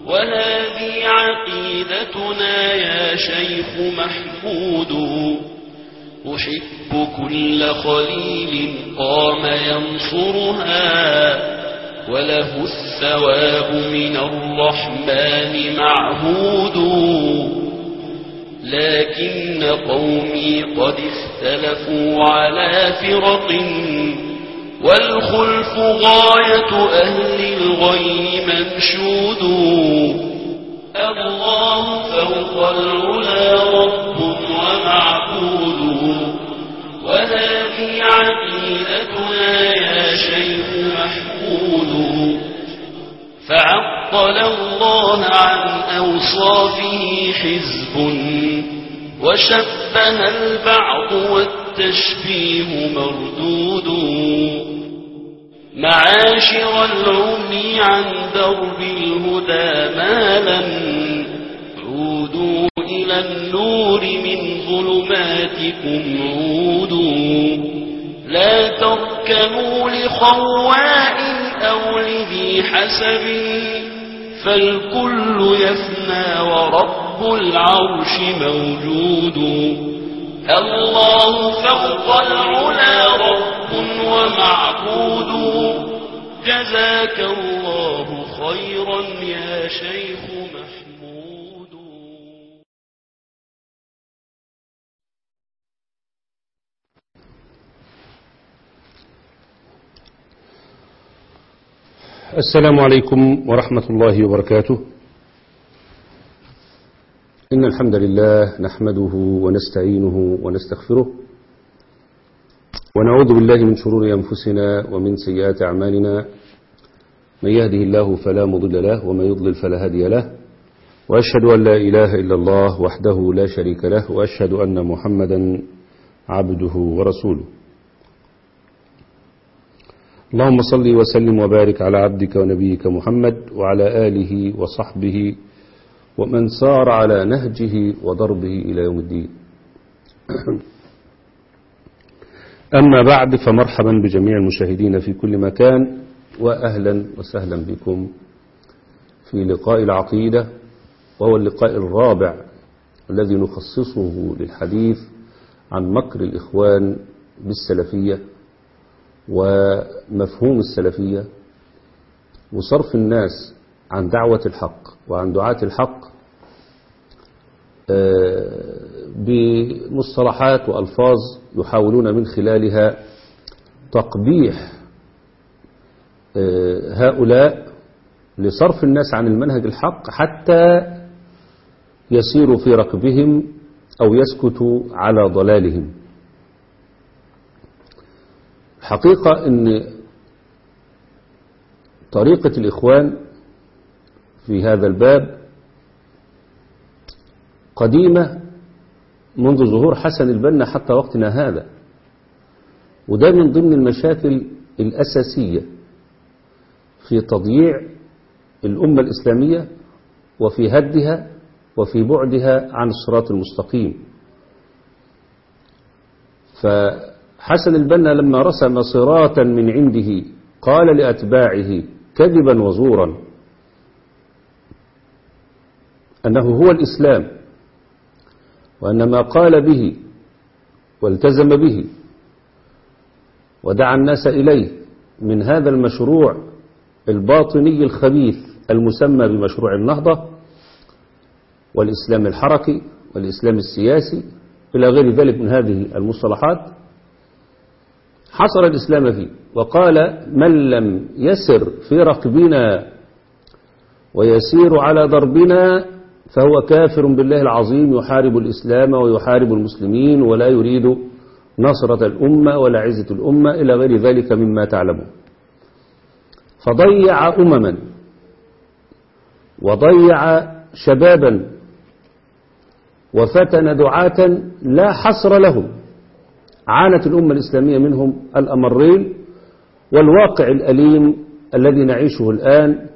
وهذه عقيدتنا يا شيخ محمود أحب كل خليل قام ينصرها وله الثواب من الرحمن معهود لكن قومي قد اختلفوا على فرق والخلف غاية أهل الغي منشود الله فوق العلا رب ومعبود وهذه عقيدتنا يا شيخ محمود فعطل الله عن أوصافه حزب وشبه البعض والتشبيه مردود معاشر العمي عن درب الهدى مالا عودوا إلى النور من ظلماتكم عودوا لا تركنوا لخواء أو لذي حسب فالكل يفنى ورب العرش موجود الله فوق العلا رب ومعبود جزاك الله خيرا يا شيخ محمود السلام عليكم ورحمة الله وبركاته إن الحمد لله نحمده ونستعينه ونستغفره ونعوذ بالله من شرور أنفسنا ومن سيئات أعمالنا من يهده الله فلا مضل له ومن يضلل فلا هادي له وأشهد أن لا إله إلا الله وحده لا شريك له وأشهد أن محمدا عبده ورسوله اللهم صل وسلم وبارك على عبدك ونبيك محمد وعلى آله وصحبه ومن سار على نهجه وضربه إلى يوم الدين أما بعد فمرحبا بجميع المشاهدين في كل مكان وأهلا وسهلا بكم في لقاء العقيدة وهو اللقاء الرابع الذي نخصصه للحديث عن مكر الإخوان بالسلفية ومفهوم السلفية وصرف الناس عن دعوة الحق وعن دعاة الحق بمصطلحات وألفاظ يحاولون من خلالها تقبيح هؤلاء لصرف الناس عن المنهج الحق حتى يسيروا في ركبهم أو يسكتوا على ضلالهم الحقيقة أن طريقة الإخوان في هذا الباب قديمة منذ ظهور حسن البنا حتى وقتنا هذا وده من ضمن المشاكل الأساسية في تضييع الأمة الإسلامية وفي هدها وفي بعدها عن الصراط المستقيم فحسن البنا لما رسم صراطا من عنده قال لأتباعه كذبا وزورا أنه هو الإسلام وأن ما قال به والتزم به ودعا الناس إليه من هذا المشروع الباطني الخبيث المسمى بمشروع النهضة والإسلام الحركي والإسلام السياسي إلى غير ذلك من هذه المصطلحات حصر الإسلام فيه وقال من لم يسر في ركبنا ويسير على دربنا فهو كافر بالله العظيم يحارب الإسلام ويحارب المسلمين ولا يريد نصرة الأمة ولا عزة الأمة إلى غير ذلك مما تعلمون فضيع أمما وضيع شبابا وفتن دعاة لا حصر لهم عانت الأمة الإسلامية منهم الأمرين والواقع الأليم الذي نعيشه الآن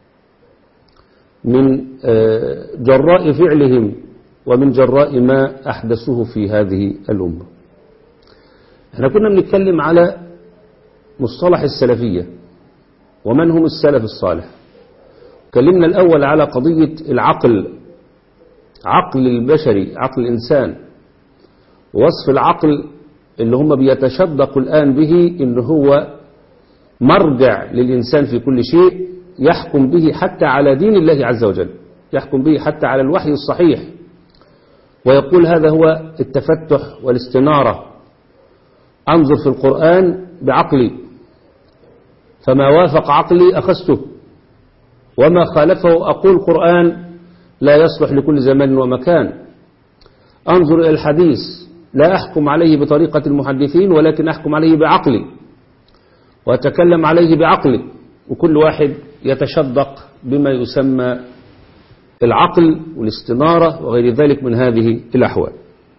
من جراء فعلهم ومن جراء ما أحدثوه في هذه الأمة احنا كنا بنتكلم على مصطلح السلفية ومن هم السلف الصالح كلمنا الأول على قضية العقل عقل البشري عقل الإنسان وصف العقل اللي هم بيتشدقوا الآن به إن هو مرجع للإنسان في كل شيء يحكم به حتى على دين الله عز وجل يحكم به حتى على الوحي الصحيح ويقول هذا هو التفتح والاستنارة أنظر في القرآن بعقلي فما وافق عقلي أخذته وما خالفه أقول قرآن لا يصلح لكل زمان ومكان أنظر إلى الحديث لا أحكم عليه بطريقة المحدثين ولكن أحكم عليه بعقلي وأتكلم عليه بعقلي وكل واحد يتشدق بما يسمى العقل والاستنارة وغير ذلك من هذه الأحوال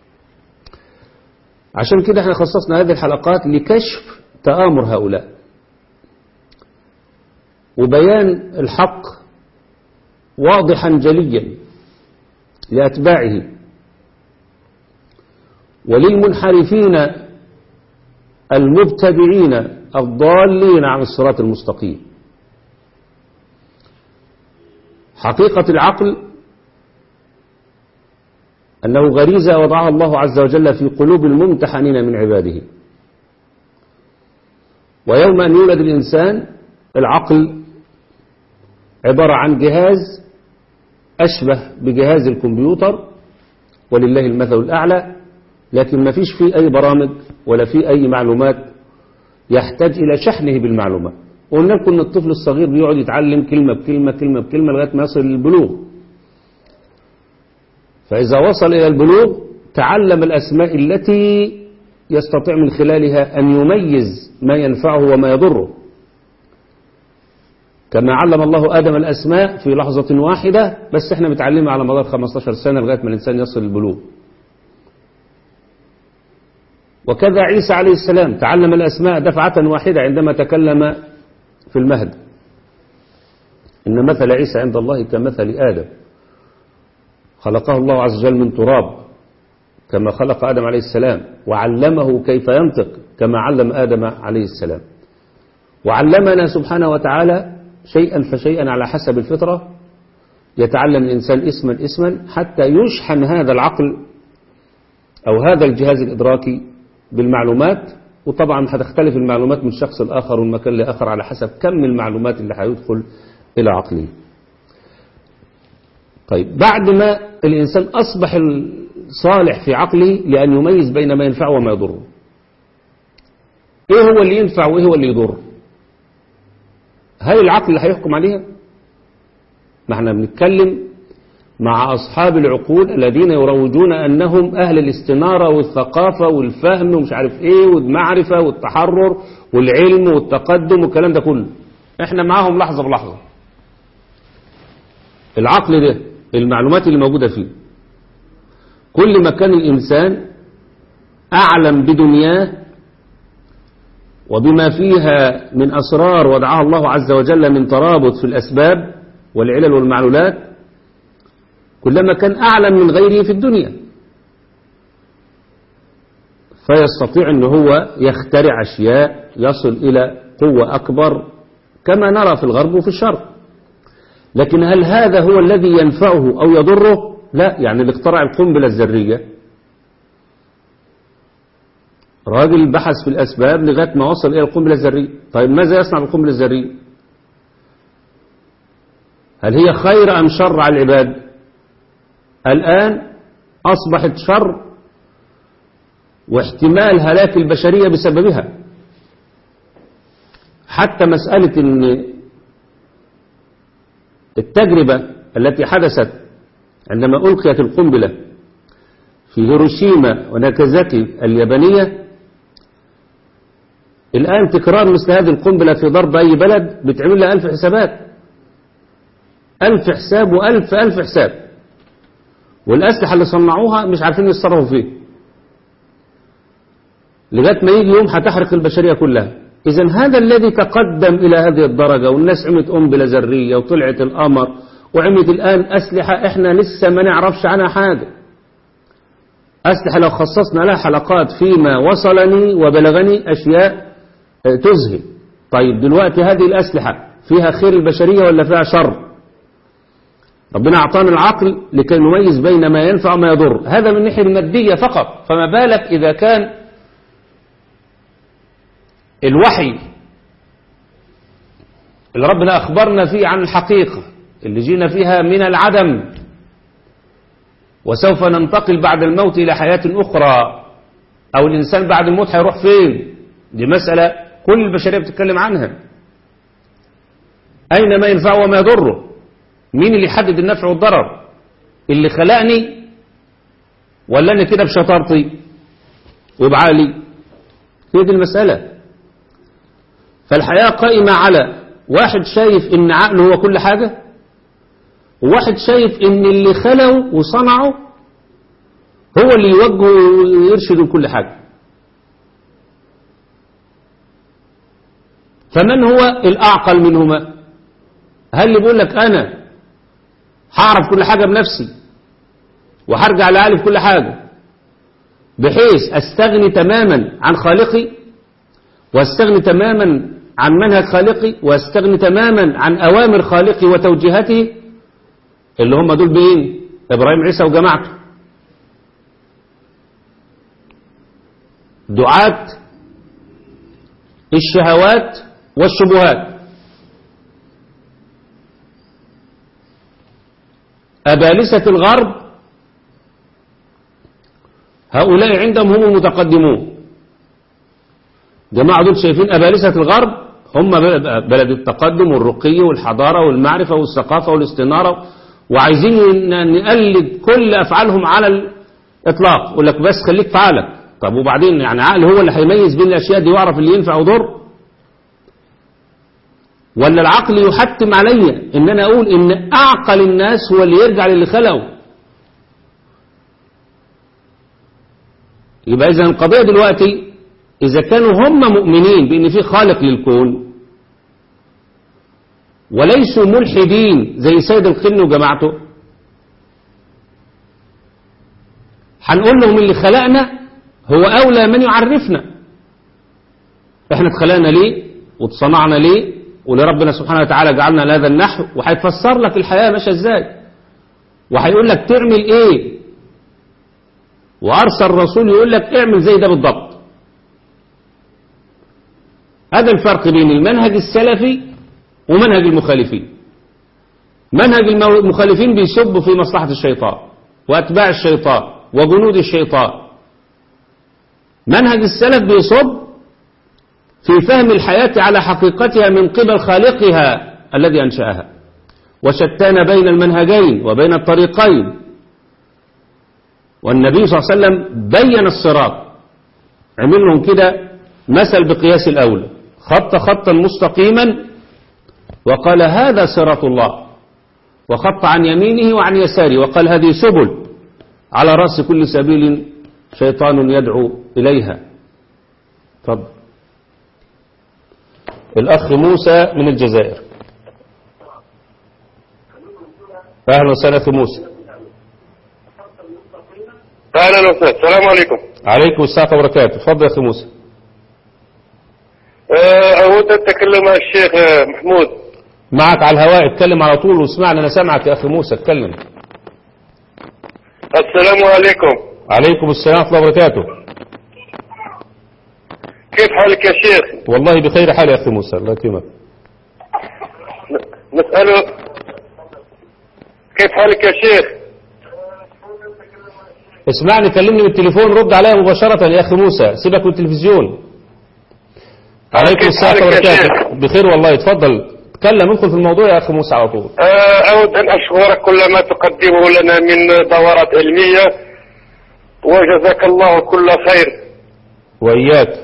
عشان كده احنا خصصنا هذه الحلقات لكشف تآمر هؤلاء وبيان الحق واضحا جليا لأتباعه وللمنحرفين المبتدعين الضالين عن الصراط المستقيم حقيقة العقل أنه غريزة وضعها الله عز وجل في قلوب الممتحنين من عباده ويوم أن يولد الإنسان العقل عبارة عن جهاز أشبه بجهاز الكمبيوتر ولله المثل الأعلى لكن ما فيش فيه أي برامج ولا فيه أي معلومات يحتاج إلى شحنه بالمعلومات وقلنا لكم ان الطفل الصغير بيقعد يتعلم كلمة بكلمة كلمة بكلمة لغاية ما يصل للبلوغ فإذا وصل إلى البلوغ تعلم الأسماء التي يستطيع من خلالها أن يميز ما ينفعه وما يضره كما علم الله آدم الأسماء في لحظة واحدة بس احنا متعلمها على مدار 15 سنة لغاية ما الإنسان يصل للبلوغ وكذا عيسى عليه السلام تعلم الأسماء دفعة واحدة عندما تكلم في المهد إن مثل عيسى عند الله كمثل آدم خلقه الله عز وجل من تراب كما خلق آدم عليه السلام وعلمه كيف ينطق كما علم آدم عليه السلام وعلمنا سبحانه وتعالى شيئا فشيئا على حسب الفطرة يتعلم الإنسان اسما اسما حتى يشحن هذا العقل أو هذا الجهاز الإدراكي بالمعلومات وطبعا هتختلف المعلومات من شخص لآخر ومن مكان لآخر على حسب كم المعلومات اللي هيدخل إلى عقله طيب بعد ما الإنسان أصبح صالح في عقله لأن يميز بين ما ينفعه وما يضره إيه هو اللي ينفع وإيه هو اللي يضر هل العقل اللي هيحكم عليها ما احنا بنتكلم مع أصحاب العقول الذين يروجون أنهم أهل الاستنارة والثقافة والفهم ومش عارف إيه والمعرفة والتحرر والعلم والتقدم والكلام ده كله احنا معاهم لحظة بلحظة العقل ده المعلومات اللي موجودة فيه كل ما كان الإنسان أعلم بدنياه وبما فيها من أسرار وضعها الله عز وجل من ترابط في الأسباب والعلل والمعلولات كلما كان أعلم من غيره في الدنيا فيستطيع أن هو يخترع أشياء يصل إلى قوة أكبر كما نرى في الغرب وفي الشرق لكن هل هذا هو الذي ينفعه أو يضره لا يعني اللي اخترع القنبلة الذرية راجل بحث في الأسباب لغاية ما وصل إلى القنبلة الذرية طيب ماذا يصنع بالقنبلة الذرية هل هي خير أم شر على العباد الآن أصبحت شر واحتمال هلاك البشرية بسببها حتى مسألة أن التجربة التي حدثت عندما ألقيت القنبلة في هيروشيما وناكازاكي اليابانية الآن تكرار مثل هذه القنبلة في ضرب أي بلد بتعمل لها ألف حسابات ألف حساب وألف ألف حساب والأسلحة اللي صنعوها مش عارفين يتصرفوا فيه لغاية ما يجي يوم هتحرق البشرية كلها إذا هذا الذي تقدم إلى هذه الدرجة والناس عملت قنبلة ذرية وطلعت القمر وعملت الآن أسلحة إحنا لسه ما نعرفش عنها حاجة أسلحة لو خصصنا لها حلقات فيما وصلني وبلغني أشياء تذهل طيب دلوقتي هذه الأسلحة فيها خير البشرية ولا فيها شر ربنا أعطانا العقل لكي نميز بين ما ينفع وما يضر هذا من الناحية المادية فقط فما بالك إذا كان الوحي اللي ربنا أخبرنا فيه عن الحقيقة اللي جينا فيها من العدم وسوف ننتقل بعد الموت إلى حياة أخرى أو الإنسان بعد الموت هيروح فين دي مسألة كل البشرية بتتكلم عنها أين ما ينفع وما يضره مين اللي يحدد النفع والضرر اللي خلقني ولا أنا كده بشطارتي وبعالي هي دي المسألة فالحياة قائمة على واحد شايف ان عقله هو كل حاجة وواحد شايف ان اللي خلقه وصنعه هو اللي يوجه ويرشد كل حاجة فمن هو الأعقل منهما هل اللي بيقول لك أنا هعرف كل حاجة بنفسي وهرجع لعالي في كل حاجة بحيث أستغني تماما عن خالقي واستغني تماما عن منهج خالقي واستغني تماما عن أوامر خالقي وتوجيهاته اللي هم دول بين إبراهيم عيسى وجماعته دعاة الشهوات والشبهات أبالسة الغرب هؤلاء عندهم هم المتقدمون جماعة دول شايفين أبالسة الغرب هم بلد التقدم والرقي والحضارة والمعرفة والثقافة والاستنارة وعايزين نقلد كل أفعالهم على الإطلاق يقول لك بس خليك في عقلك طب وبعدين يعني عقل هو اللي هيميز بين الأشياء دي ويعرف اللي ينفع ويضر ولا العقل يحتم علي ان انا اقول ان اعقل الناس هو اللي يرجع للي خلقه يبقى اذا القضية دلوقتي اذا كانوا هم مؤمنين بان في خالق للكون وليسوا ملحدين زي سيد القن وجماعته هنقول لهم اللي خلقنا هو اولى من يعرفنا احنا اتخلقنا ليه واتصنعنا ليه ولربنا سبحانه وتعالى جعلنا لهذا النحو وهيفسر لك الحياة ماشية ازاي وهيقول لك تعمل ايه وارسل الرسول يقول لك اعمل زي ده بالضبط هذا الفرق بين المنهج السلفي ومنهج المخالفين منهج المخالفين بيسب في مصلحة الشيطان واتباع الشيطان وجنود الشيطان منهج السلف بيصب في فهم الحياة على حقيقتها من قبل خالقها الذي أنشأها وشتان بين المنهجين وبين الطريقين والنبي صلى الله عليه وسلم بين الصراط عمل لهم كده مثل بقياس الأولى خط خطا مستقيما وقال هذا صراط الله وخط عن يمينه وعن يساره وقال هذه سبل على رأس كل سبيل شيطان يدعو إليها تفضل الأخ موسى من الجزائر أهلا وسهلا أخي موسى اهلا وسهلا السلام عليكم عليكم السلام وبركاته تفضل يا أخي موسى آه، اود ان اتكلم مع الشيخ آه، محمود معك على الهواء اتكلم على طول واسمعنا أنا سامعك يا أخي موسى اتكلم السلام عليكم عليكم السلام ورحمة الله وبركاته كيف حالك يا شيخ والله بخير حال يا أخي موسى الله يكرمك نسأله كيف حالك يا شيخ اسمعني كلمني بالتليفون رد عليا مباشرة يا أخي موسى سيبك من التلفزيون عليكم كيف السلام حالك يا وبركاته شيخ؟ بخير والله اتفضل اتكلم ادخل في الموضوع يا أخي موسى على طول آه، اود ان اشكرك كل ما تقدمه لنا من دورات علمية وجزاك الله كل خير وإياك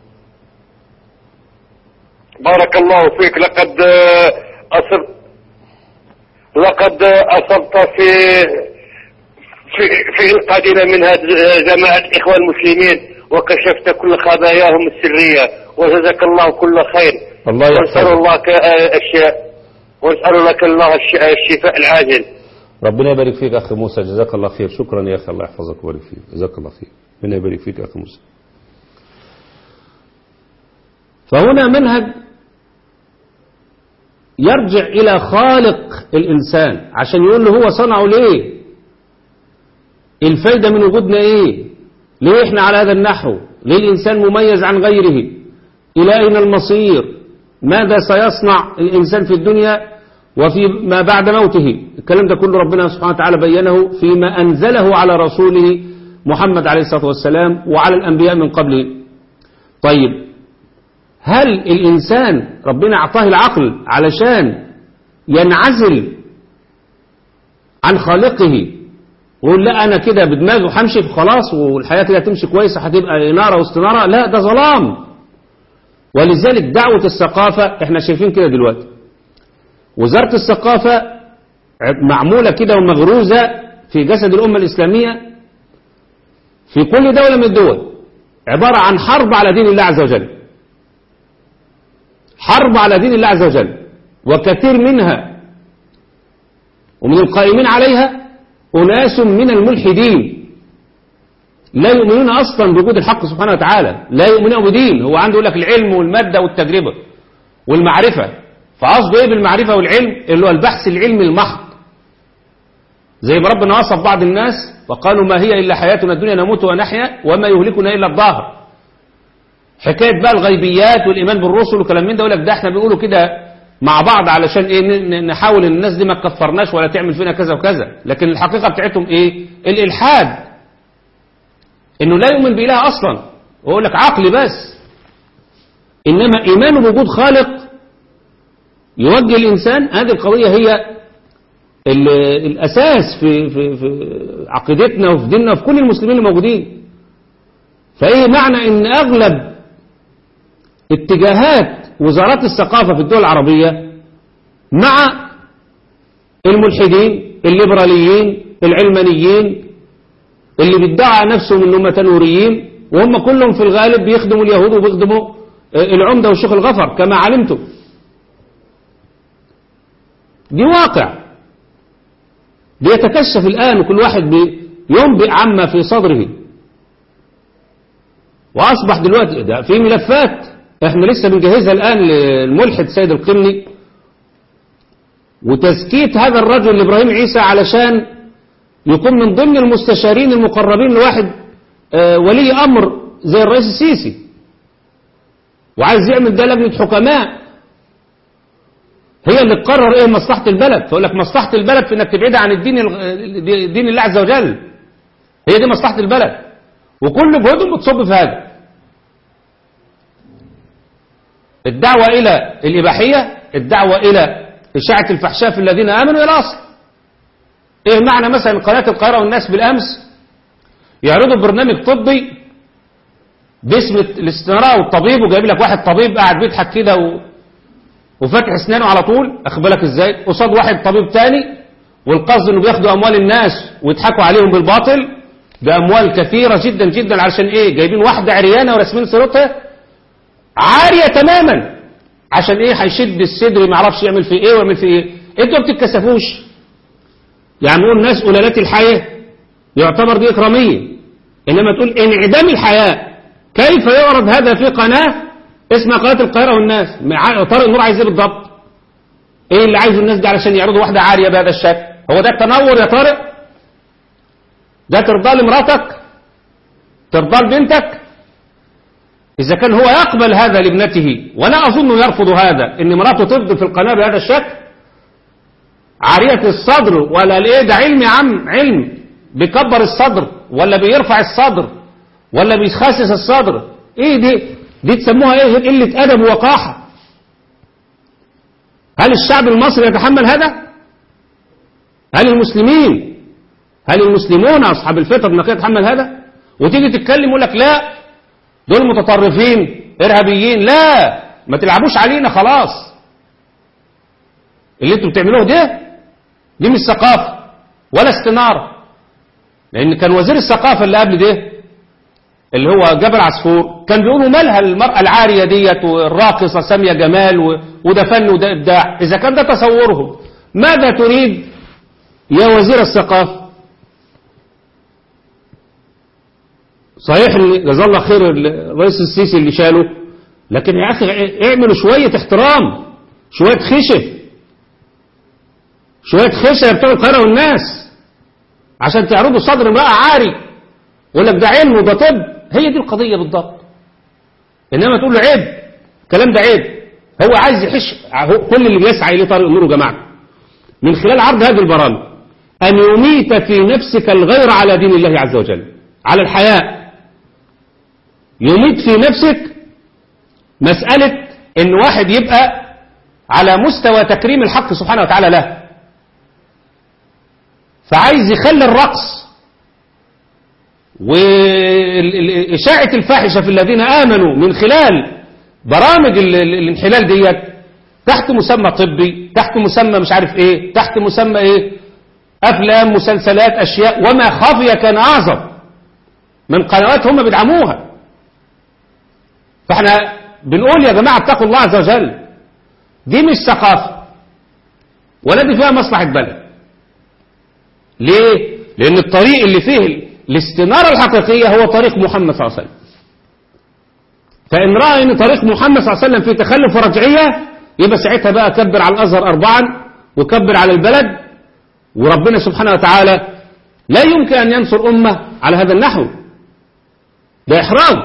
بارك الله فيك لقد آه، أصبت لقد آه، أصبت في في في إنقاذنا من هذه جماعة الإخوة المسلمين وكشفت كل خباياهم السرية وجزاك الله كل خير الله ونسأل يحفظك الله ك- آه، الشفاء ونسأل لك الله الش- الشفاء العاجل ربنا يبارك فيك أخي موسى جزاك الله خير شكرا يا أخي الله يحفظك ويبارك فيك جزاك الله خير ربنا يبارك فيك يا أخي موسى فهنا منهج يرجع إلى خالق الإنسان عشان يقول له هو صنعه ليه الفايدة من وجودنا إيه ليه إحنا على هذا النحو ليه الإنسان مميز عن غيره إلى أين المصير ماذا سيصنع الإنسان في الدنيا وفي ما بعد موته الكلام ده كله ربنا سبحانه وتعالى بينه فيما أنزله على رسوله محمد عليه الصلاة والسلام وعلى الأنبياء من قبله طيب هل الإنسان ربنا أعطاه العقل علشان ينعزل عن خالقه ويقول لا أنا كده بدماغي وهمشي خلاص والحياة كده تمشي كويسة هتبقى إنارة واستنارة لا ده ظلام ولذلك دعوة الثقافة احنا شايفين كده دلوقتي وزارة الثقافة معمولة كده ومغروزة في جسد الأمة الإسلامية في كل دولة من الدول عبارة عن حرب على دين الله عز وجل حرب على دين الله عز وجل وكثير منها ومن القائمين عليها أناس من الملحدين لا يؤمنون أصلا بوجود الحق سبحانه وتعالى لا يؤمنون بدين هو عنده يقول لك العلم والمادة والتجربة والمعرفة فقصده ايه بالمعرفة والعلم اللي هو البحث العلمي المحض زي ما ربنا وصف بعض الناس وقالوا ما هي إلا حياتنا الدنيا نموت ونحيا وما يهلكنا إلا الظاهر حكاية بقى الغيبيات والإيمان بالرسل وكلام من ده يقول لك ده احنا بيقولوا كده مع بعض علشان ايه نحاول ان الناس دي ما تكفرناش ولا تعمل فينا كذا وكذا لكن الحقيقة بتاعتهم ايه الإلحاد انه لا يؤمن بإله اصلا ويقول لك عقل بس انما ايمانه بوجود خالق يوجه الانسان هذه القضية هي الاساس في, في, في عقيدتنا وفي ديننا وفي كل المسلمين الموجودين فايه معنى ان اغلب اتجاهات وزارات الثقافة في الدول العربية مع الملحدين الليبراليين العلمانيين اللي بيدعى نفسهم انهم تنوريين وهم كلهم في الغالب بيخدموا اليهود وبيخدموا العمدة والشيخ الغفر كما علمتم دي واقع بيتكشف الآن وكل واحد بينبئ عما في صدره وأصبح دلوقتي ده في ملفات احنا لسه بنجهزها الآن للملحد سيد القمني وتزكية هذا الرجل إبراهيم عيسى علشان يكون من ضمن المستشارين المقربين لواحد آه ولي أمر زي الرئيس السيسي وعايز يعمل ده لجنة حكماء هي اللي تقرر ايه مصلحة البلد فيقول لك مصلحة البلد في انك تبعد عن الدين دين الله عز وجل هي دي مصلحة البلد وكل جهودهم بتصب في هذا الدعوة إلى الإباحية الدعوة إلى إشاعة الفحشاء في الذين آمنوا إلى أصل إيه معنى مثلا قناة القاهرة والناس بالأمس يعرضوا برنامج طبي باسم الاستنراء والطبيب وجايب لك واحد طبيب قاعد بيضحك كده و... وفاتح اسنانه على طول اخد بالك ازاي قصاد واحد طبيب تاني والقصد انه بياخدوا اموال الناس ويضحكوا عليهم بالباطل باموال كثيره جدا جدا علشان ايه جايبين واحده عريانه وراسمين صورتها عاريه تماما عشان ايه هيشد الصدر ما يعرفش يعمل فيه ايه ويعمل فيه ايه انتوا ما بتتكسفوش يعني نقول الناس قلالات الحياه يعتبر دي اكراميه انما تقول انعدام الحياه كيف يعرض هذا في قناه اسمها قناه القاهره والناس طارق النور عايز ايه بالضبط ايه اللي عايزه الناس دي علشان يعرضوا واحده عاريه بهذا الشكل هو ده التنور يا طارق ده ترضى لمراتك ترضى لبنتك إذا كان هو يقبل هذا لابنته ولا أظن يرفض هذا إن مراته تفضل في القناة بهذا الشكل عارية الصدر ولا الايه ده علم يا عم علم بيكبر الصدر ولا بيرفع الصدر ولا بيخسس الصدر ايه دي دي تسموها ايه قلة أدب ووقاحة هل الشعب المصري يتحمل هذا هل المسلمين هل المسلمون أصحاب الفطر النقية يتحمل هذا وتيجي تتكلم يقول لك لا دول متطرفين إرهابيين لا ما تلعبوش علينا خلاص اللي انتوا بتعملوه ده دي مش ثقافة ولا استنارة لأن كان وزير الثقافة اللي قبل ده اللي هو جبل عصفور كان بيقولوا مالها المرأة العارية ديت والراقصة سامية جمال وده فن وده إبداع إذا كان ده تصورهم ماذا تريد يا وزير الثقافة صحيح جزا الله خير الرئيس السيسي اللي شاله لكن يا أخي اعملوا شوية احترام شوية خشف شوية خشة بتوع القاهرة والناس عشان تعرضوا صدر امرأة عاري يقول لك ده علم وده طب هي دي القضية بالضبط إنما تقول له عيب الكلام ده عيب هو عايز يحش هو كل اللي بيسعى إليه طارق النور يا جماعة من خلال عرض هذه البرامج أن يميت في نفسك الغير على دين الله عز وجل على الحياء يميت في نفسك مسألة إن واحد يبقى على مستوى تكريم الحق سبحانه وتعالى له فعايز يخلي الرقص وإشاعة الفاحشة في الذين آمنوا من خلال برامج ال- ال- الانحلال ديت تحت مسمى طبي تحت مسمى مش عارف ايه تحت مسمى ايه افلام مسلسلات اشياء وما خفي كان اعظم من قنوات هم بيدعموها فاحنا بنقول يا جماعة اتقوا الله عز وجل دي مش ثقافة ولا دي فيها مصلحة بلد ليه؟ لأن الطريق اللي فيه الاستنارة الحقيقية هو طريق محمد صلى الله عليه وسلم فإن رأى أن طريق محمد صلى الله عليه وسلم فيه تخلف ورجعية يبقى ساعتها بقى كبر على الأزهر أربعا وكبر على البلد وربنا سبحانه وتعالى لا يمكن أن ينصر أمة على هذا النحو ده إحراج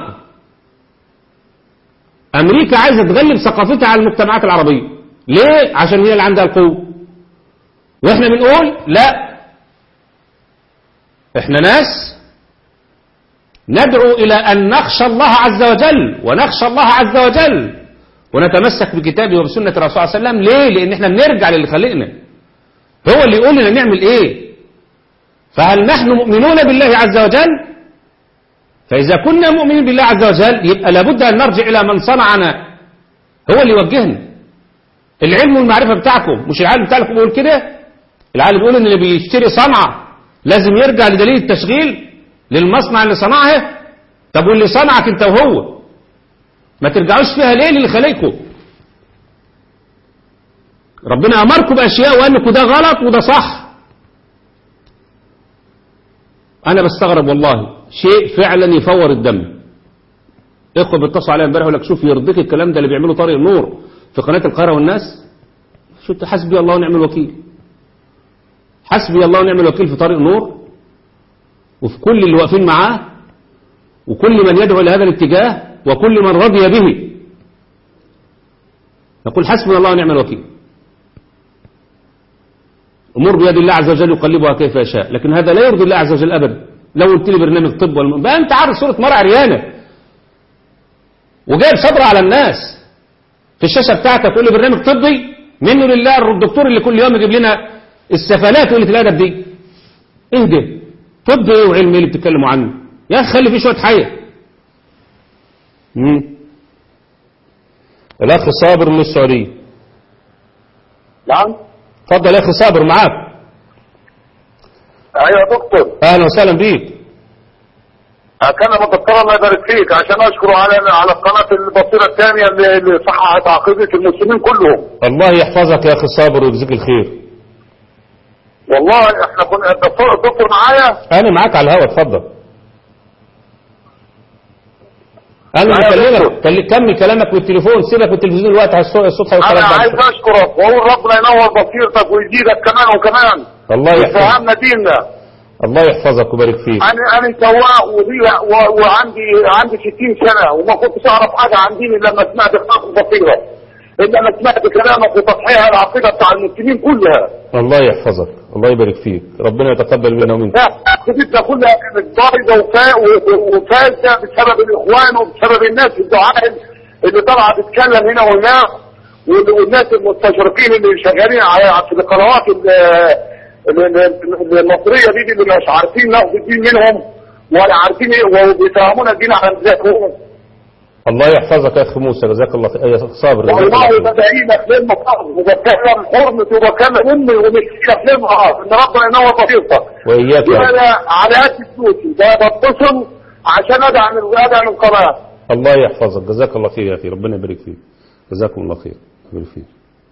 أمريكا عايزة تغلب ثقافتها على المجتمعات العربية ليه؟ عشان هي اللي عندها القوة وإحنا بنقول لا إحنا ناس ندعو إلى أن نخشى الله عز وجل ونخشى الله عز وجل ونتمسك بكتابه وبسنة الرسول صلى الله عليه وسلم ليه؟ لأن إحنا بنرجع للي خلقنا هو اللي يقول لنا نعمل إيه فهل نحن مؤمنون بالله عز وجل فإذا كنا مؤمنين بالله عز وجل يبقى لابد أن نرجع إلى من صنعنا هو اللي يوجهنا العلم والمعرفة بتاعكم مش العالم بتاعكم بيقول كده العالم بيقول ان اللي بيشتري صنعة لازم يرجع لدليل التشغيل للمصنع اللي صنعها طب واللي صنعك انت وهو ما ترجعوش فيها ليه للي خلقكم ربنا امركم باشياء وقال لكم ده غلط وده صح انا بستغرب والله شيء فعلا يفور الدم اخوه بيتصلوا عليا امبارح يقول لك شوف يرضيك الكلام ده اللي بيعمله طارق النور في قناه القاهره والناس شفت حسبي الله ونعم الوكيل حسبي الله ونعم الوكيل في طارق النور وفي كل اللي واقفين معاه وكل من يدعو الى هذا الاتجاه وكل من رضي به يقول حسبنا الله ونعم الوكيل امور بيد الله عز وجل يقلبها كيف يشاء لكن هذا لا يرضي الله عز وجل ابدا لو قلت لي برنامج طب والم... بقى انت عارف صوره مرأة عريانه وجايب صبر على الناس في الشاشه بتاعتك تقول لي برنامج طبي منه لله الدكتور اللي كل يوم يجيب لنا السفلات وقله الادب دي ايه ده طب ايه وعلم ايه اللي بتتكلموا عنه يا اخي خلي فيه شويه حياه مم. الاخ صابر من السعوديه نعم اتفضل يا اخي صابر معاك ايوه يا دكتور اهلا وسهلا بيك اكلم الدكتور الله يبارك فيك عشان اشكره على على القناه البصيره الثانيه اللي اللي صححت عقيده المسلمين كلهم الله يحفظك يا اخي صابر ويجزيك الخير والله احنا كنا الدكتور الدكتور معايا انا معاك على الهواء اتفضل انا معايا يا بكلمك دكتور. كل- كمل كلامك بالتليفون سيبك من التلفزيون دلوقتي على الصوت الصوت انا هيوصلك عايز بعد. اشكرك واقول ربنا ينور بصيرتك ويزيدك كمان وكمان الله يحفظك ويفهمنا ديننا الله يحفظك ويبارك فيك انا انا سواق وبي- و- وعندي عندي 60 سنه وما كنتش اعرف حاجه عن ديني لما سمعت خلاف البصيره الا لما سمعت كلامك وتصحيح العقيده بتاع المسلمين كلها الله يحفظك الله يبارك فيك ربنا يتقبل منا ومنك لا عقيدتنا كلها كانت بايظه وفا- و- وفاسده بسبب الاخوان وبسبب الناس الدعاء اللي طالعه تتكلم هنا وهناك وال- والناس المستشرقين اللي شغالين على في القنوات ال- ال- ال- المصريه دي, دي اللي مش عارفين ناخد الدين منهم ولا عارفين ايه وبيفهمونا الدين على مزاجهم الله يحفظك يا اخي موسى جزاك الله خير يا أخي صابر جزاك الله والله خير. بدعينا كلمة فرض وبتكلم حرمتي وبكلم امي ومش كلمها ان ربنا ينور بصيرتك واياك يا رب. انا على قد فلوسي ده بتصل عشان ادعم ادعم القناه الله يحفظك جزاك الله خير يا اخي ربنا يبارك فيك جزاكم الله خير يبارك فيك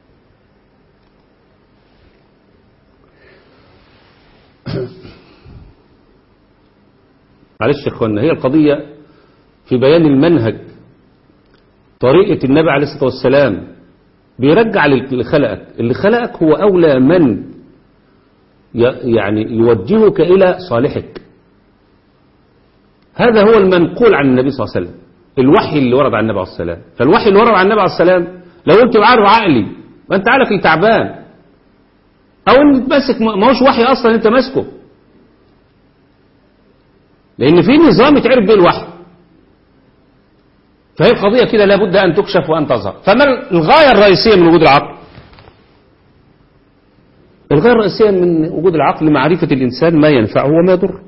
معلش يا اخوانا هي القضية في بيان المنهج طريقة النبي عليه الصلاة والسلام بيرجع للي خلقك اللي خلقك هو أولى من ي- يعني يوجهك إلى صالحك هذا هو المنقول عن النبي صلى الله عليه وسلم الوحي اللي ورد عن النبي عليه السلام فالوحي اللي ورد عن النبي عليه السلام لو انت عارف عقلي ما انت عقلك تعبان او ان ماسك ما هوش وحي اصلا انت ماسكه لان في نظام يتعرف به الوحي فهي القضية كده لابد أن تكشف وأن تظهر فما الغاية الرئيسية من وجود العقل الغاية الرئيسية من وجود العقل معرفة الإنسان ما ينفعه وما يضره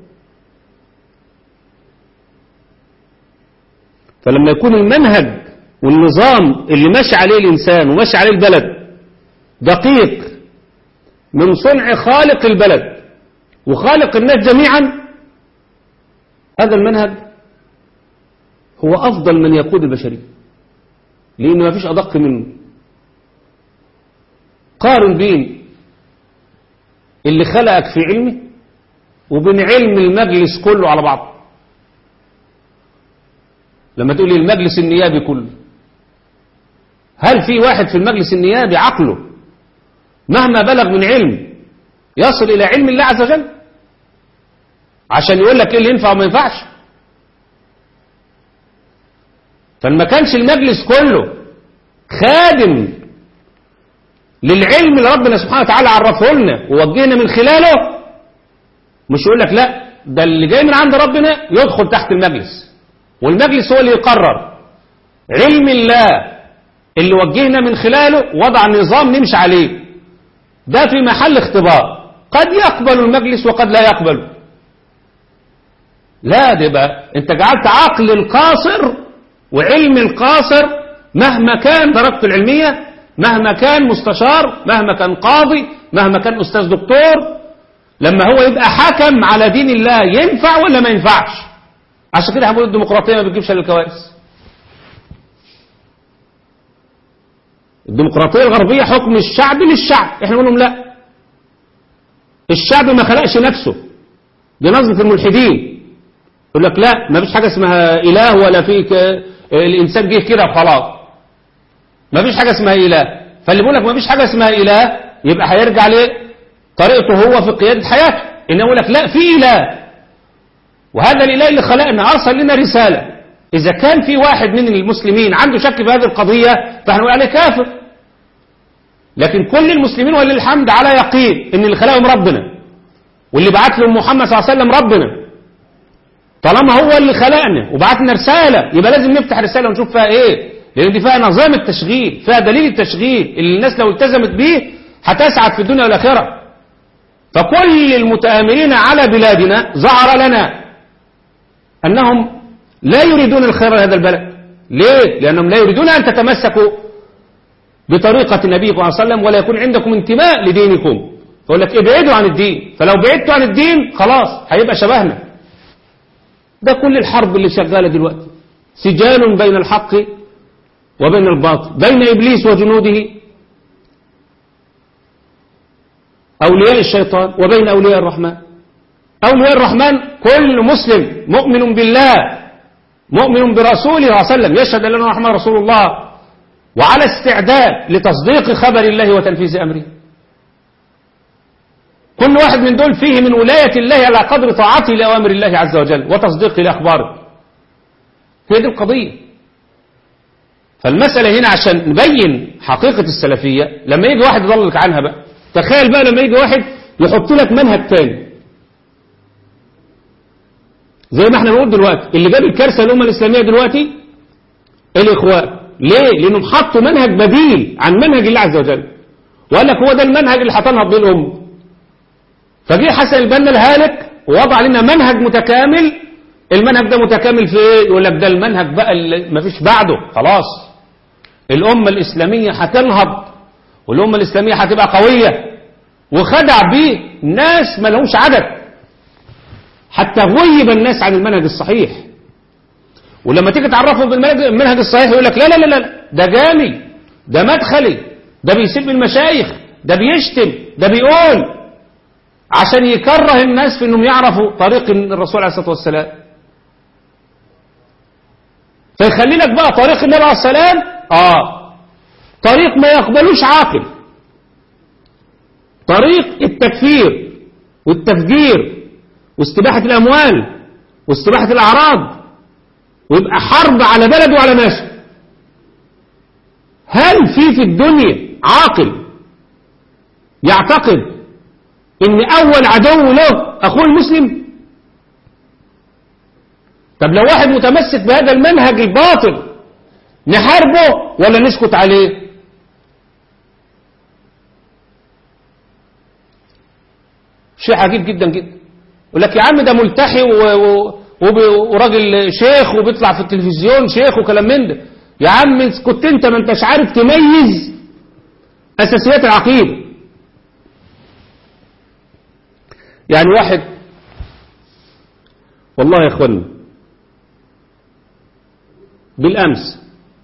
فلما يكون المنهج والنظام اللي ماشي عليه الإنسان وماشي عليه البلد دقيق من صنع خالق البلد وخالق الناس جميعا هذا المنهج هو أفضل من يقود البشرية لأن ما فيش أدق منه قارن بين اللي خلقك في علمه وبين علم المجلس كله على بعض لما تقولي المجلس النيابي كله هل في واحد في المجلس النيابي عقله مهما بلغ من علم يصل إلى علم الله عز وجل عشان يقول لك ايه اللي ينفع وما ينفعش فما كانش المجلس كله خادم للعلم اللي ربنا سبحانه وتعالى عرفه لنا ووجهنا من خلاله مش يقول لك لا ده اللي جاي من عند ربنا يدخل تحت المجلس والمجلس هو اللي يقرر علم الله اللي وجهنا من خلاله وضع نظام نمشي عليه ده في محل اختبار قد يقبل المجلس وقد لا يقبل لا ده بقى انت جعلت عقل القاصر وعلم القاصر مهما كان درجته العلمية مهما كان مستشار مهما كان قاضي مهما كان أستاذ دكتور لما هو يبقى حكم على دين الله ينفع ولا ما ينفعش عشان كده هنقول الديمقراطية ما بتجيبش الا الكوارث الديمقراطية الغربية حكم الشعب للشعب احنا نقول لهم لا الشعب ما خلقش نفسه دي نظرة الملحدين يقول لك لا ما فيش حاجة اسمها إله ولا فيك الإنسان جه كده وخلاص ما فيش حاجة اسمها إله فاللي بيقول لك ما فيش حاجة اسمها إله يبقى هيرجع لطريقته هو في قيادة حياته إنه يقول لك لا في إله وهذا الإله اللي خلقنا أرسل لنا رسالة إذا كان في واحد من المسلمين عنده شك في هذه القضية فهنقول عليه كافر لكن كل المسلمين ولله الحمد على يقين إن اللي خلقهم ربنا واللي بعت لهم محمد صلى الله عليه وسلم ربنا طالما هو اللي خلقنا وبعتنا رسالة يبقى لازم نفتح رسالة ونشوف فيها ايه لان دي فيها نظام التشغيل فيها دليل التشغيل اللي الناس لو التزمت به هتسعد في الدنيا والآخرة فكل المتآمرين على بلادنا ظهر لنا أنهم لا يريدون الخير لهذا البلد ليه؟ لأنهم لا يريدون أن تتمسكوا بطريقة النبي صلى الله عليه وسلم ولا يكون عندكم انتماء لدينكم فيقول لك ابعدوا عن الدين فلو بعدتوا عن الدين خلاص هيبقى شبهنا ده كل الحرب اللي شغالة دلوقتي سجال بين الحق وبين الباطل بين إبليس وجنوده أولياء الشيطان وبين أولياء الرحمن أولياء الرحمن كل مسلم مؤمن بالله مؤمن برسوله صلى الله عليه وسلم يشهد أن الرحمن رسول الله وعلى استعداد لتصديق خبر الله وتنفيذ أمره كل واحد من دول فيه من ولاية الله على قدر طاعته لأوامر الله عز وجل وتصديقه لأخباره هي دي القضية فالمسألة هنا عشان نبين حقيقة السلفية لما يجي واحد يضللك عنها بقى تخيل بقى لما يجي واحد يحط لك منهج تاني زي ما احنا بنقول دلوقتي اللي جاب الكارثة الأمة الإسلامية دلوقتي الإخوان ليه؟ لأنهم حطوا منهج بديل عن منهج الله عز وجل وقال لك هو ده المنهج اللي هتنهض به الأمة فجه حسن البنا الهالك ووضع لنا منهج متكامل المنهج ده متكامل في ايه يقول لك ده المنهج بقى اللي مفيش بعده خلاص الأمة الإسلامية هتنهض والأمة الإسلامية هتبقى قوية وخدع بيه ناس ما لهمش عدد حتى غيب الناس عن المنهج الصحيح ولما تيجي تعرفهم بالمنهج الصحيح يقول لك لا لا لا لا ده جامي ده مدخلي ده بيسب المشايخ ده بيشتم ده بيقول عشان يكره الناس في انهم يعرفوا طريق الرسول عليه الصلاه والسلام فيخلي لك بقى طريق النبي عليه السلام اه طريق ما يقبلوش عاقل طريق التكفير والتفجير واستباحة الأموال واستباحة الأعراض ويبقى حرب على بلد وعلى ناس هل في في الدنيا عاقل يعتقد ان اول عدو له اخوه المسلم طب لو واحد متمسك بهذا المنهج الباطل نحاربه ولا نسكت عليه شيء عجيب جدا جدا يقول لك يا عم ده ملتحي و... و... وب- وراجل شيخ وبيطلع في التلفزيون شيخ وكلام من ده يا عم كنت انت ما انتش عارف تميز اساسيات العقيده يعني واحد والله يا اخوانا بالامس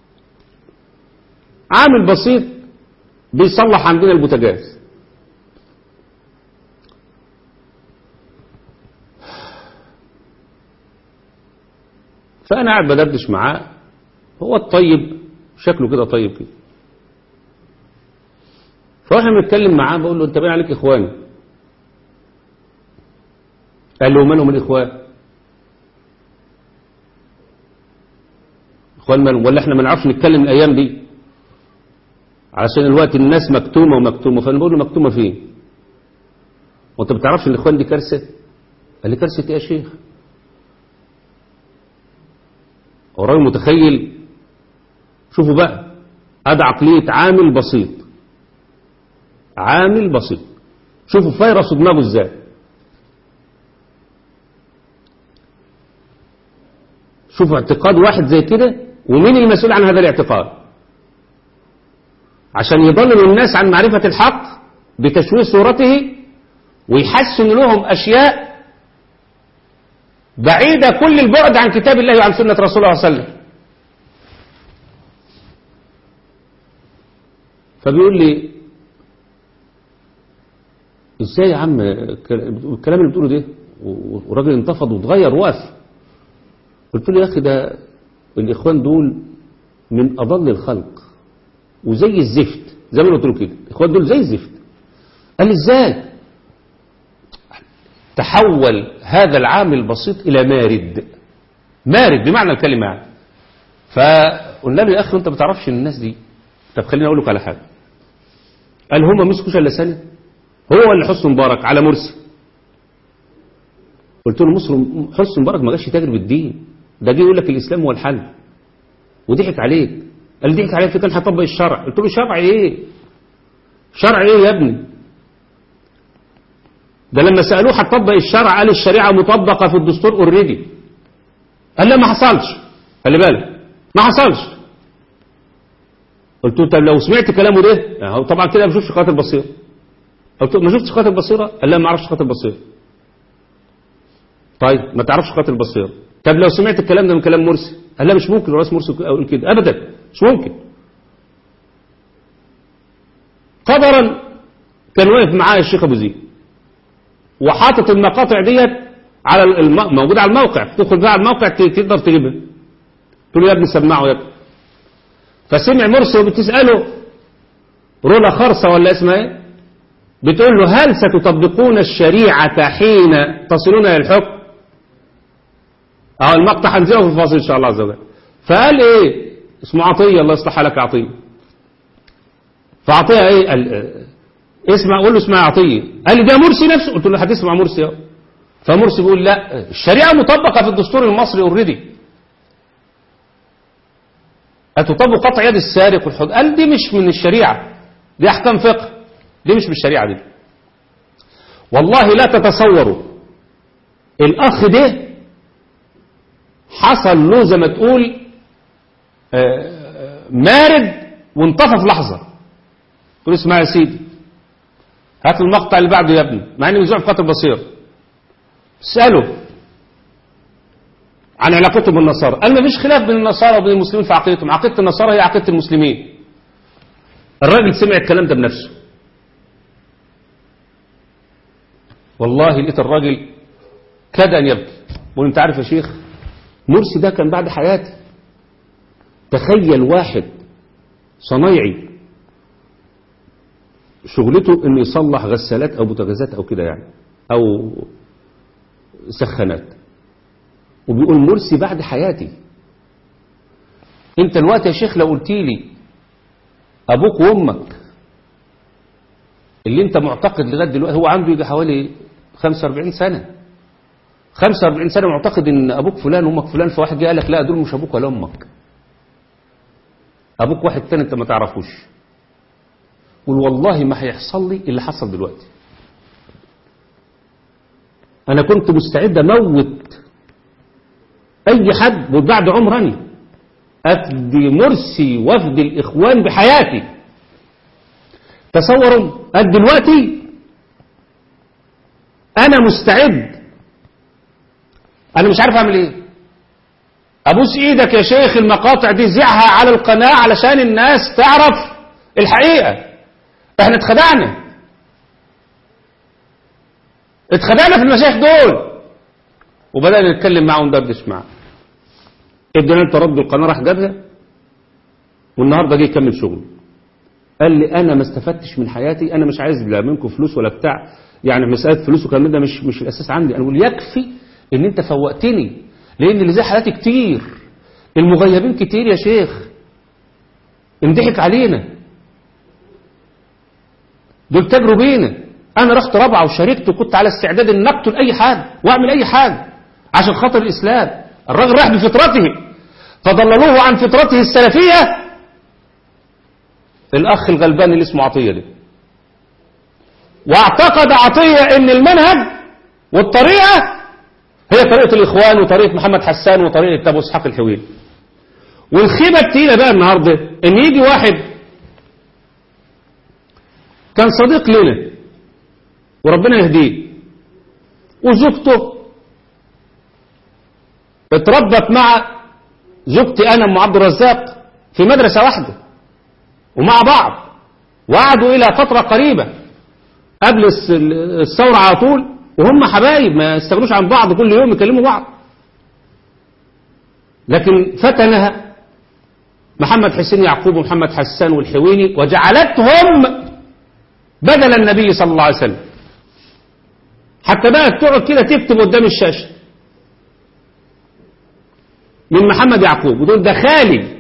عامل بسيط بيصلح عندنا البوتاجاز فانا قاعد بدردش معاه هو الطيب شكله كده طيب كده فاحنا بنتكلم معاه بقول له انت باين عليك اخواني قال له مالهم الاخوان اخوان مالهم ولا احنا ما نعرفش نتكلم الايام دي علشان الوقت الناس مكتومه ومكتومه فانا بقول له مكتومه فين وانت ما بتعرفش ان الاخوان دي كارثه قال لي كارثه ايه يا شيخ هو راجل متخيل شوفوا بقى هذا عقلية عامل بسيط عامل بسيط شوفوا فيروس دماغه ازاي شوفوا اعتقاد واحد زي كده ومين المسؤول عن هذا الاعتقاد عشان يضلل الناس عن معرفة الحق بتشويه صورته ويحسن لهم أشياء بعيدة كل البعد عن كتاب الله وعن سنة رسول الله صلى الله عليه وسلم فبيقول لي ازاي يا عم الكلام اللي بتقوله ده وراجل انتفض واتغير وقف قلت له يا اخي ده الاخوان دول من اضل الخلق وزي الزفت زي ما أنا قلت له كده الاخوان دول زي الزفت قال لي ازاي تحول هذا العامل البسيط إلى مارد مارد بمعنى الكلمة يعني فقلنا له يا أخي أنت ما تعرفش الناس دي طب خليني أقول لك على حاجة قال هم مسكوش إلا سنة هو اللي حسن مبارك على مرسي قلت له مصر حسن مبارك ما جاش يتاجر بالدين ده جه يقول لك الإسلام هو الحل وضحك عليك قال لي ضحك عليك كان هيطبق الشرع قلت له شرع ايه شرع ايه يا ابني ده لما سألوه هتطبق الشرع قال الشريعة مطبقة في الدستور اوريدي قال لا ما حصلش خلي بالك ما حصلش قلت له طب لو سمعت كلامه ده يعني طبعا كده ما بشوفش قناه البصيره قلت له ما شفتش قناه البصيره قال لا ما اعرفش قناه البصيره طيب ما تعرفش قناه البصيره طب لو سمعت الكلام ده من كلام مرسي قال لا مش ممكن رئيس مرسي يقول كده ابدا مش ممكن قدرا كان واقف معاه الشيخ ابو زيد وحاطط المقاطع ديت على الم... موجوده على الموقع تدخل بقى على الموقع ت- تقدر تجيبها تقول له يا ابني سمعه يا ابني فسمع مرسي وبتساله رولا خرصه ولا اسمها ايه بتقول له هل ستطبقون الشريعه حين تصلون الى الحكم اه المقطع هنزله في الفاصل ان شاء الله عز وجل فقال ايه اسمه عطيه الله يصلح حالك يا عطيه فعطيه ايه قال آه، اسمع قول له اسمع يا عطيه قال لي ده مرسي نفسه قلت له هتسمع مرسي اهو فمرسي بيقول لا الشريعه مطبقه في الدستور المصري اوريدي هتطبق قطع يد السارق والحد قال دي مش من الشريعه دي احكام فقه دي مش من الشريعه دي والله لا تتصوروا الاخ ده حصل له زي ما تقول آه، آه، مارد وانطفى في لحظه قل اسمع يا سيدي هات المقطع اللي بعده يا ابني مع انه مذيع في قطر بصير اساله عن علاقتهم بالنصارى قال ما فيش خلاف بين النصارى وبين المسلمين في عقيدتهم عقيده النصارى هي عقيده المسلمين الراجل سمع الكلام ده بنفسه والله لقيت الراجل كاد ان يبكي بقول انت عارف يا شيخ مرسي ده كان بعد حياتي تخيل واحد صنايعي شغلته انه يصلح غسالات او بوتاجازات او كده يعني أو سخانات وبيقول مرسي بعد حياتي انت الوقت يا شيخ لو قلت لي ابوك وامك اللي انت معتقد لغايه دلوقتي هو عنده يجي حوالي 45 سنه 45 سنه معتقد ان ابوك فلان وامك فلان فواحد جه قال لك لا دول مش ابوك ولا امك ابوك واحد تاني انت ما تعرفوش قول والله ما هيحصل لي اللي حصل دلوقتي انا كنت مستعد اموت اي حد وبعد عمرني افدي مرسي وافدي الاخوان بحياتي تصوروا قد دلوقتي انا مستعد انا مش عارف اعمل ايه ابوس ايدك يا شيخ المقاطع دي زعها على القناة علشان الناس تعرف الحقيقة احنا اتخدعنا اتخدعنا في المشايخ دول وبدأنا نتكلم معه وندردش معه ادينا انت رد القناة راح جابها والنهاردة جه يكمل شغله قال لي انا ما استفدتش من حياتي انا مش عايز لا منكم فلوس ولا بتاع يعني مسألة فلوس وكلام ده مش مش الاساس عندي انا بقول يكفي ان انت فوقتني لان اللي زي حالاتي كتير المغيبين كتير يا شيخ انضحك علينا دول تجروا بينا انا رحت رابعه وشاركت وكنت على استعداد ان اقتل اي حد واعمل اي حاجه عشان خاطر الاسلام الراجل راح بفطرته فضللوه عن فطرته السلفيه الاخ الغلبان اللي اسمه عطيه ده واعتقد عطيه ان المنهج والطريقه هي طريقه الاخوان وطريقه محمد حسان وطريقه ابو اسحاق الحويل والخيبه التقيله بقى النهارده ان يجي واحد كان صديق لنا وربنا يهديه وزوجته اتربت مع زوجتي انا ام عبد الرزاق في مدرسه واحده ومع بعض وقعدوا الى فتره قريبه قبل الس- الثوره على طول وهم حبايب ما يستغنوش عن بعض كل يوم يكلموا بعض لكن فتنها محمد حسين يعقوب ومحمد حسان والحويني وجعلتهم بدل النبي صلى الله عليه وسلم حتى بقى تقعد كده تكتب قدام الشاشة من محمد يعقوب ودول ده خالي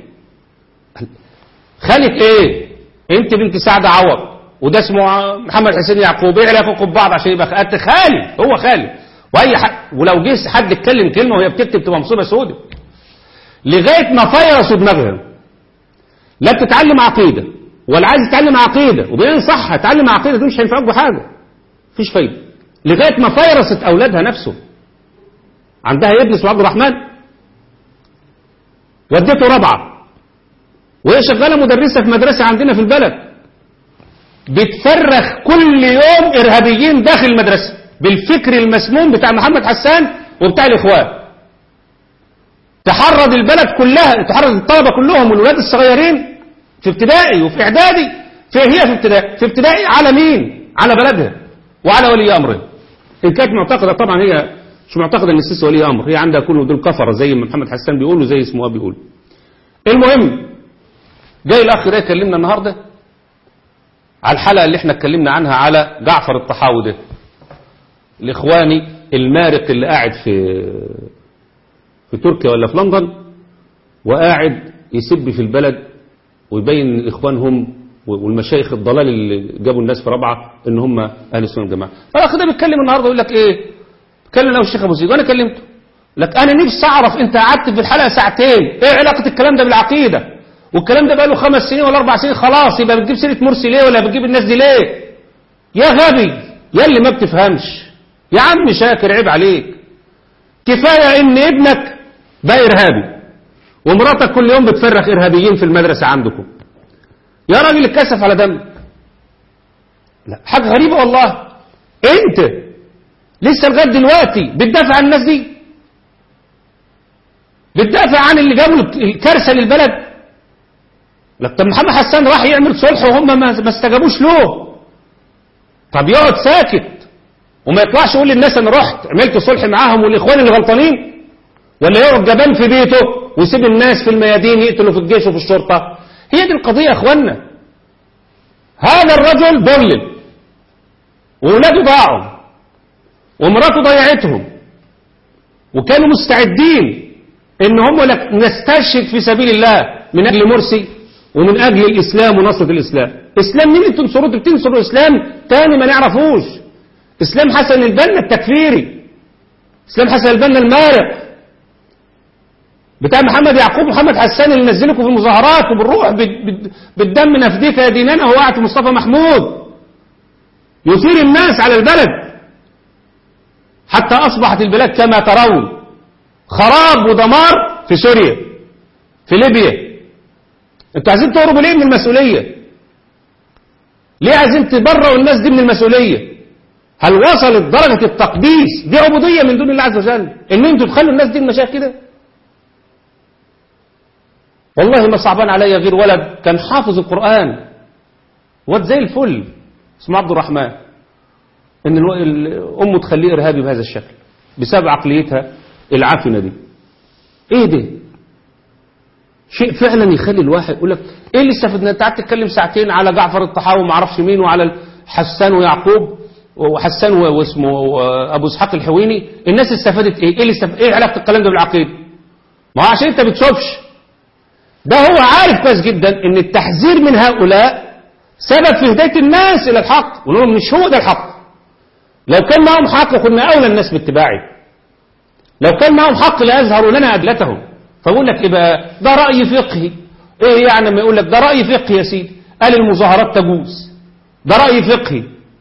خالك ايه انت بنت سعد عوض وده اسمه محمد حسين يعقوب ايه علاقتكم ببعض عشان يبقى خ- انت خالي هو خالي واي حد ولو جه حد اتكلم كلمه وهي بتكتب تبقى مصيبه سودة لغايه ما فيرسوا دماغهم لا بتتعلم عقيده ولا عايز تتعلم عقيده وبينصحها تعلم عقيده دي مش هينفعوك بحاجه مفيش فايده لغايه ما فيرست اولادها نفسه عندها ابن اسمه عبد الرحمن وديته رابعه وهي شغاله مدرسه في مدرسه عندنا في البلد بتفرخ كل يوم ارهابيين داخل المدرسه بالفكر المسموم بتاع محمد حسان وبتاع الاخوان تحرض البلد كلها تحرض الطلبه كلهم والولاد الصغيرين في ابتدائي وفي اعدادي في هي في ابتدائي في ابتدائي على مين على بلدها وعلى ولي امرها ان كانت معتقده طبعا هي مش معتقده ان السيسي ولي امر هي عندها كله دول كفره زي ما محمد حسان بيقول وزي اسمه اب بيقول المهم جاي الاخ ده يكلمنا النهارده على الحلقه اللي احنا اتكلمنا عنها على جعفر الطحاوي ده الاخواني المارق اللي قاعد في في تركيا ولا في لندن وقاعد يسب في البلد ويبين الاخوان هم والمشايخ الضلال اللي جابوا الناس في رابعه ان هم اهل السنه والجماعه فالاخ ده بيتكلم النهارده يقول لك ايه اتكلم انا والشيخ ابو زيد وانا كلمته لك انا نفسي اعرف انت قعدت في الحلقه ساعتين ايه علاقه الكلام ده بالعقيده والكلام ده بقى له خمس سنين ولا اربع سنين خلاص يبقى بتجيب سيره مرسي ليه ولا بتجيب الناس دي ليه يا غبي يا اللي ما بتفهمش يا عم شاكر عيب عليك كفايه ان ابنك بقى ارهابي ومراتك كل يوم بتفرخ ارهابيين في المدرسه عندكم يا راجل اتكسف على دمك لا حاجه غريبه والله انت لسه لغايه دلوقتي بتدافع عن الناس دي بتدافع عن اللي جابوا الكارثه للبلد لك طب محمد حسان راح يعمل صلح وهم ما ما استجابوش له طب يقعد ساكت وما يطلعش يقول للناس انا رحت عملت صلح معاهم والاخوان اللي غلطانين ولا يقعد جبان في بيته ويسيب الناس في الميادين يقتلوا في الجيش وفي الشرطه هي دي القضيه يا اخوانا هذا الرجل ضلل وولاده ضاعوا ومراته ضيعتهم وكانوا مستعدين ان هم لك نستشهد في سبيل الله من اجل مرسي ومن اجل الاسلام ونصرة الاسلام اسلام مين اللي تنصروه انتوا بتنصروا اسلام تاني ما نعرفوش اسلام حسن البنا التكفيري اسلام حسن البنا المارق بتاع محمد يعقوب محمد حسان اللي نزلكم في المظاهرات وبالروح بال- بال- بالدم نفديك يا ديننا هو قاعد في مصطفى محمود يثير الناس على البلد حتى أصبحت البلاد كما ترون خراب ودمار في سوريا في ليبيا انتوا عايزين تهربوا ليه من المسؤولية ليه عايزين تبرئوا الناس دي من المسؤولية هل وصلت درجة التقديس دي عبودية من دون الله عز وجل ان انتوا تخلوا الناس دي المشايخ كده والله ما صعبان عليا غير ولد كان حافظ القرآن واد زي الفل اسمه عبد الرحمن ان الو... ال- امه تخليه ارهابي بهذا الشكل بسبب عقليتها العفنه دي ايه ده شيء فعلا يخلي الواحد يقول لك ايه اللي استفدنا انت قعدت تتكلم ساعتين على جعفر الطحاوي وما اعرفش مين وعلى حسان ويعقوب وحسان و- واسمه و- ابو اسحاق الحويني الناس استفادت ايه ايه اللي استف... ايه علاقه الكلام ده بالعقيده ما هو عشان انت بتشوفش ده هو عارف كويس جدا ان التحذير من هؤلاء سبب في هدايه الناس الى الحق ونقول لهم مش هو ده الحق لو كان معهم حق كنا اولى الناس باتباعه لو كان معهم حق ليظهروا لنا ادلتهم فبقول لك ايه بقى ده راي فقهي ايه يعني ما يقول لك ده راي فقهي يا سيدي قال المظاهرات تجوز ده راي فقهي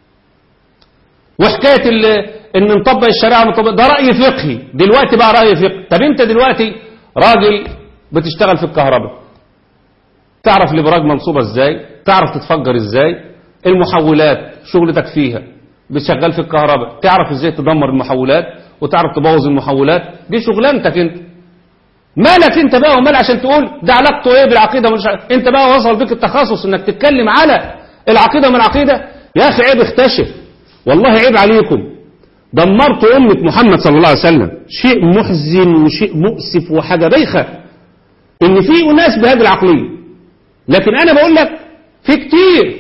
وحكايه ال- ان نطبق الشريعه ونطبق ده راي فقهي دلوقتي بقى راي فقهي طب انت دلوقتي راجل بتشتغل في الكهرباء تعرف الابراج منصوبه ازاي تعرف تتفجر ازاي المحولات شغلتك فيها بتشغل في الكهرباء تعرف ازاي تدمر المحولات وتعرف تبوظ المحولات دي شغلانتك انت مالك انت بقى ومال عشان تقول ده علاقته ايه بالعقيده ومش عارف. انت بقى وصل بك التخصص انك تتكلم على العقيده من العقيده يا اخي عيب اختشف والله عيب عليكم دمرتوا أمة محمد صلى الله عليه وسلم شيء محزن وشيء مؤسف وحاجة بايخة إن في أناس بهذه العقلية لكن أنا بقول لك في كتير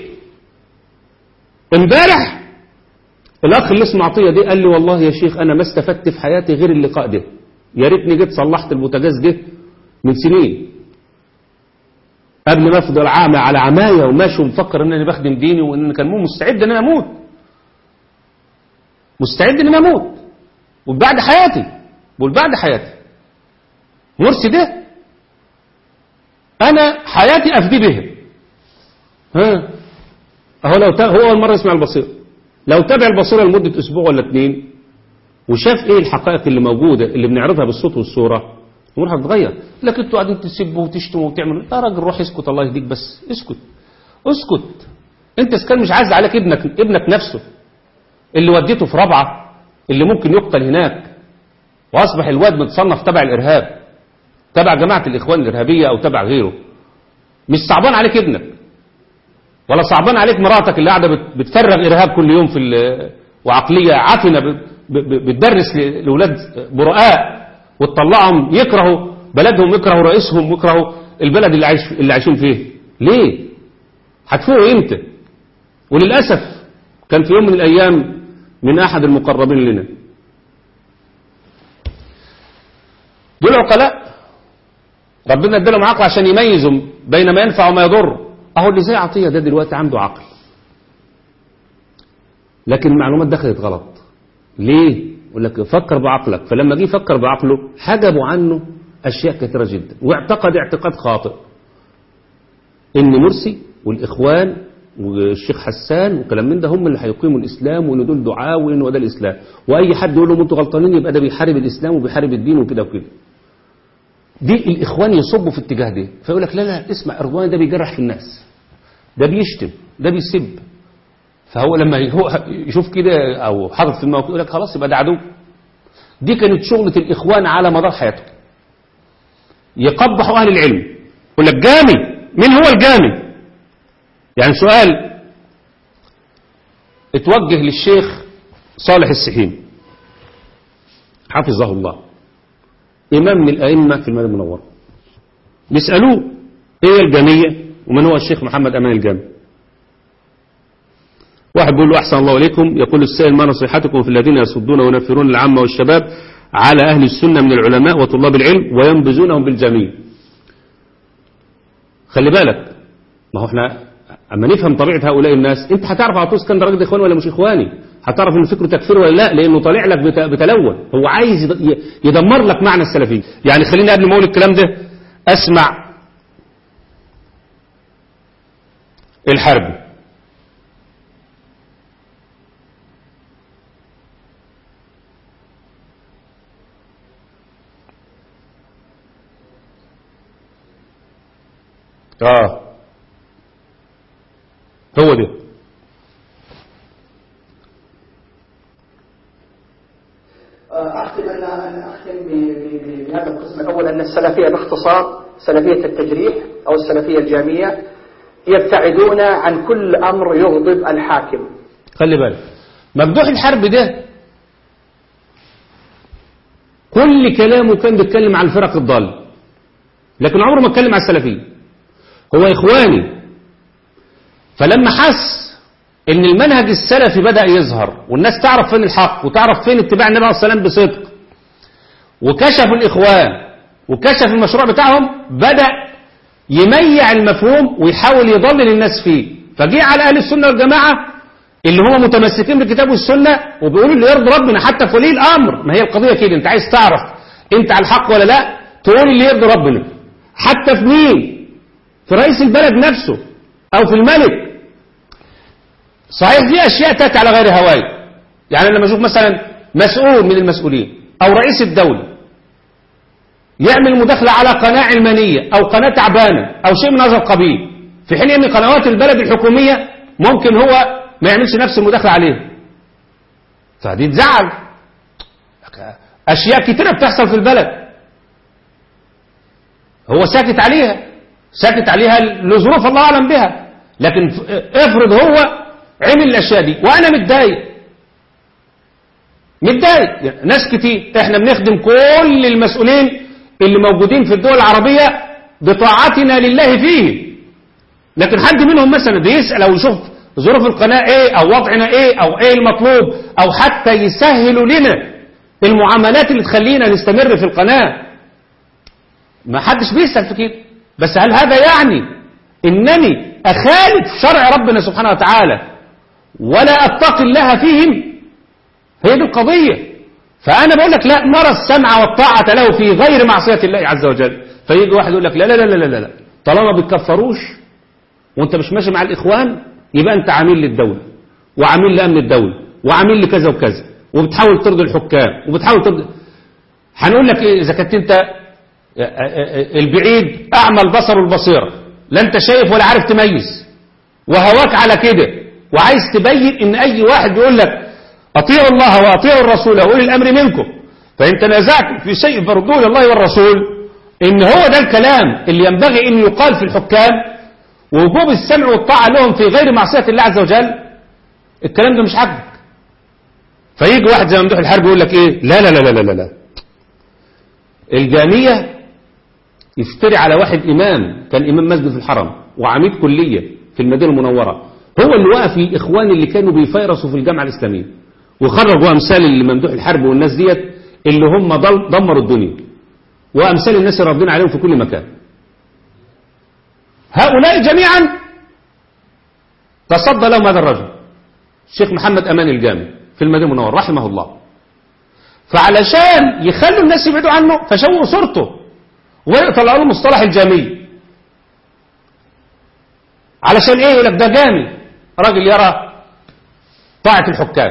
امبارح الأخ اللي اسمه عطية دي قال لي والله يا شيخ أنا ما استفدت في حياتي غير اللقاء ده يا ريتني جيت صلحت البوتاجاز ده من سنين قبل ما افضل عامة على عماية وماشي ومفكر ان انا بخدم ديني وان كان مو مستعد ان انا اموت مستعد ان انا اموت وبعد حياتي بقول بعد حياتي مرسي ده انا حياتي افدي بها ها اهو لو تا... هو اول مره يسمع البصيره لو تابع البصيره لمده اسبوع ولا اتنين وشاف ايه الحقائق اللي موجوده اللي بنعرضها بالصوت والصوره امورها هتتغير لكن انتوا قاعدين تسبوا وتشتموا وتعملوا يا راجل روح اسكت الله يهديك بس اسكت اسكت انت اسكان مش عايز عليك ابنك ابنك نفسه اللي وديته في رابعه اللي ممكن يقتل هناك واصبح الواد متصنف تبع الارهاب تبع جماعه الاخوان الارهابيه او تبع غيره مش صعبان عليك ابنك ولا صعبان عليك مراتك اللي قاعده بت- بتفرغ ارهاب كل يوم في ال- وعقليه عفنه ب- ب- بتدرس ل- لاولاد براء وتطلعهم يكرهوا بلدهم يكرهوا رئيسهم ويكرهوا البلد اللي عايش اللي عايشين فيه ليه هتفوقوا امتى وللاسف كان في يوم من الايام من احد المقربين لنا دول عقلاء ربنا ادالهم عقل عشان يميزوا بين ما ينفع وما يضر اهو اللي زي عطيه ده دلوقتي عنده عقل لكن المعلومات دخلت غلط ليه يقول لك فكر بعقلك فلما جه يفكر بعقله حجبوا عنه اشياء كثيره جدا واعتقد اعتقاد خاطئ ان مرسي والاخوان والشيخ حسان وكلام من ده هم اللي هيقيموا الاسلام وان دول دعاة وان هو ده الاسلام واي حد يقول لهم انتوا غلطانين يبقى ده بيحارب الاسلام وبيحارب الدين وكده وكده دي الاخوان يصبوا في الاتجاه ده فيقول لك لا لا اسمع اردوان ده بيجرح في الناس ده بيشتم ده بيسب فهو لما هو يشوف كده او حاطط في الموقف يقول لك خلاص يبقى ده عدو دي كانت شغلة الاخوان على مدار حياتهم يقبحوا اهل العلم يقول لك جامي مين هو الجامي يعني سؤال اتوجه للشيخ صالح السحيم حفظه الله إمام من الأئمة في المدينة المنورة بيسألوه إيه الجامية ومن هو الشيخ محمد أمان الجامي واحد بيقول له أحسن الله إليكم يقول السائل ما نصيحتكم في الذين يصدون وينفرون العامة والشباب على أهل السنة من العلماء وطلاب العلم وينبذونهم بالجميل خلي بالك ما هو احنا اما نفهم طبيعة هؤلاء الناس انت هتعرف على طول كان راجل اخواني ولا مش اخواني هتعرف ان فكره تكفير ولا لا لانه طالع لك بت- بتلون هو عايز يد- ي- يدمر لك معنى السلفيه يعني خليني قبل ما اقول الكلام ده اسمع الحربي اه هو ده أختم أن أن أختم ب- ب- بهذا القسم الأول أن السلفية باختصار سلفية التجريح أو السلفية الجامية يبتعدون عن كل أمر يغضب الحاكم خلي بالك ممدوح الحرب ده كل كلامه كان بيتكلم عن الفرق الضالة لكن عمره ما اتكلم عن السلفية هو إخواني فلما حس ان المنهج السلفي بدأ يظهر والناس تعرف فين الحق وتعرف فين اتباع النبي عليه الصلاة والسلام بصدق وكشف الإخوان وكشف المشروع بتاعهم بدأ يميع المفهوم ويحاول يضلل الناس فيه فجي على أهل السنة والجماعة اللي هم متمسكين بالكتاب والسنة وبيقولوا اللي يرضي ربنا حتى في ولي الأمر ما هي القضية كده أنت عايز تعرف أنت على الحق ولا لا تقول اللي يرضي ربنا حتى في مين في رئيس البلد نفسه أو في الملك صحيح دي أشياء تأتي على غير هواي يعني لما أشوف مثلا مسؤول من المسؤولين أو رئيس الدولة يعمل مداخلة على قناة علمانية أو قناة تعبانة أو شيء من هذا القبيل في حين أن قنوات البلد الحكومية ممكن هو ما يعملش نفس المداخلة عليها فدي تزعل أشياء كتيرة بتحصل في البلد هو ساكت عليها ساكت عليها لظروف الله أعلم بها لكن ف- افرض هو عمل الأشياء دي وأنا متضايق متضايق يعني ناس كتير احنا بنخدم كل المسؤولين اللي موجودين في الدول العربية بطاعتنا لله فيه لكن حد منهم مثلا بيسأل او يشوف ظروف القناة ايه او وضعنا ايه او ايه المطلوب او حتى يسهلوا لنا المعاملات اللي تخلينا نستمر في القناة ما حدش بيسأل في كده بس هل هذا يعني انني اخالف شرع ربنا سبحانه وتعالى ولا اتقي الله فيهم هي دي القضية فأنا بقول لك لا نرى السمع والطاعة له في غير معصية الله عز وجل فيجي واحد يقول لك لا لا لا لا لا لا طالما بتكفروش وانت مش ماشي مع الإخوان يبقى انت عميل للدولة وعميل لأمن الدولة وعميل لكذا وكذا وبتحاول ترضي الحكام وبتحاول ترضي هنقول لك ايه اذا كنت انت البعيد اعمى البصر والبصيرة لا انت شايف ولا عارف تميز وهواك على كده وعايز تبين ان اي واحد بيقول لك اطيعوا الله واطيعوا الرسول واولي الامر منكم فان تنازعتم في شيء فردوه الى الله والرسول ان هو ده الكلام اللي ينبغي ان يقال في الحكام ووجوب السمع والطاعه لهم في غير معصيه الله عز وجل الكلام ده مش عاجبك فيجي واحد زي ممدوح الحرب يقول لك ايه لا لا لا لا لا لا الجاميه يفتري على واحد امام كان امام مسجد في الحرم وعميد كليه في المدينه المنوره هو اللي وقف الاخوان اللي كانوا بيفيرسوا في الجامعه الاسلاميه وخرجوا امثال اللي ممدوح الحرب والناس ديت اللي هم ضل- دمروا الدنيا وامثال الناس اللي ربنا عليهم في كل مكان هؤلاء جميعا تصدى لهم هذا الرجل الشيخ محمد امان الجامع في المدينه المنوره رحمه الله فعلشان يخلوا الناس يبعدوا عنه فشوهوا صورته ويطلعوا له مصطلح الجامي علشان ايه يقول لك ده جامي راجل يرى طاعة الحكام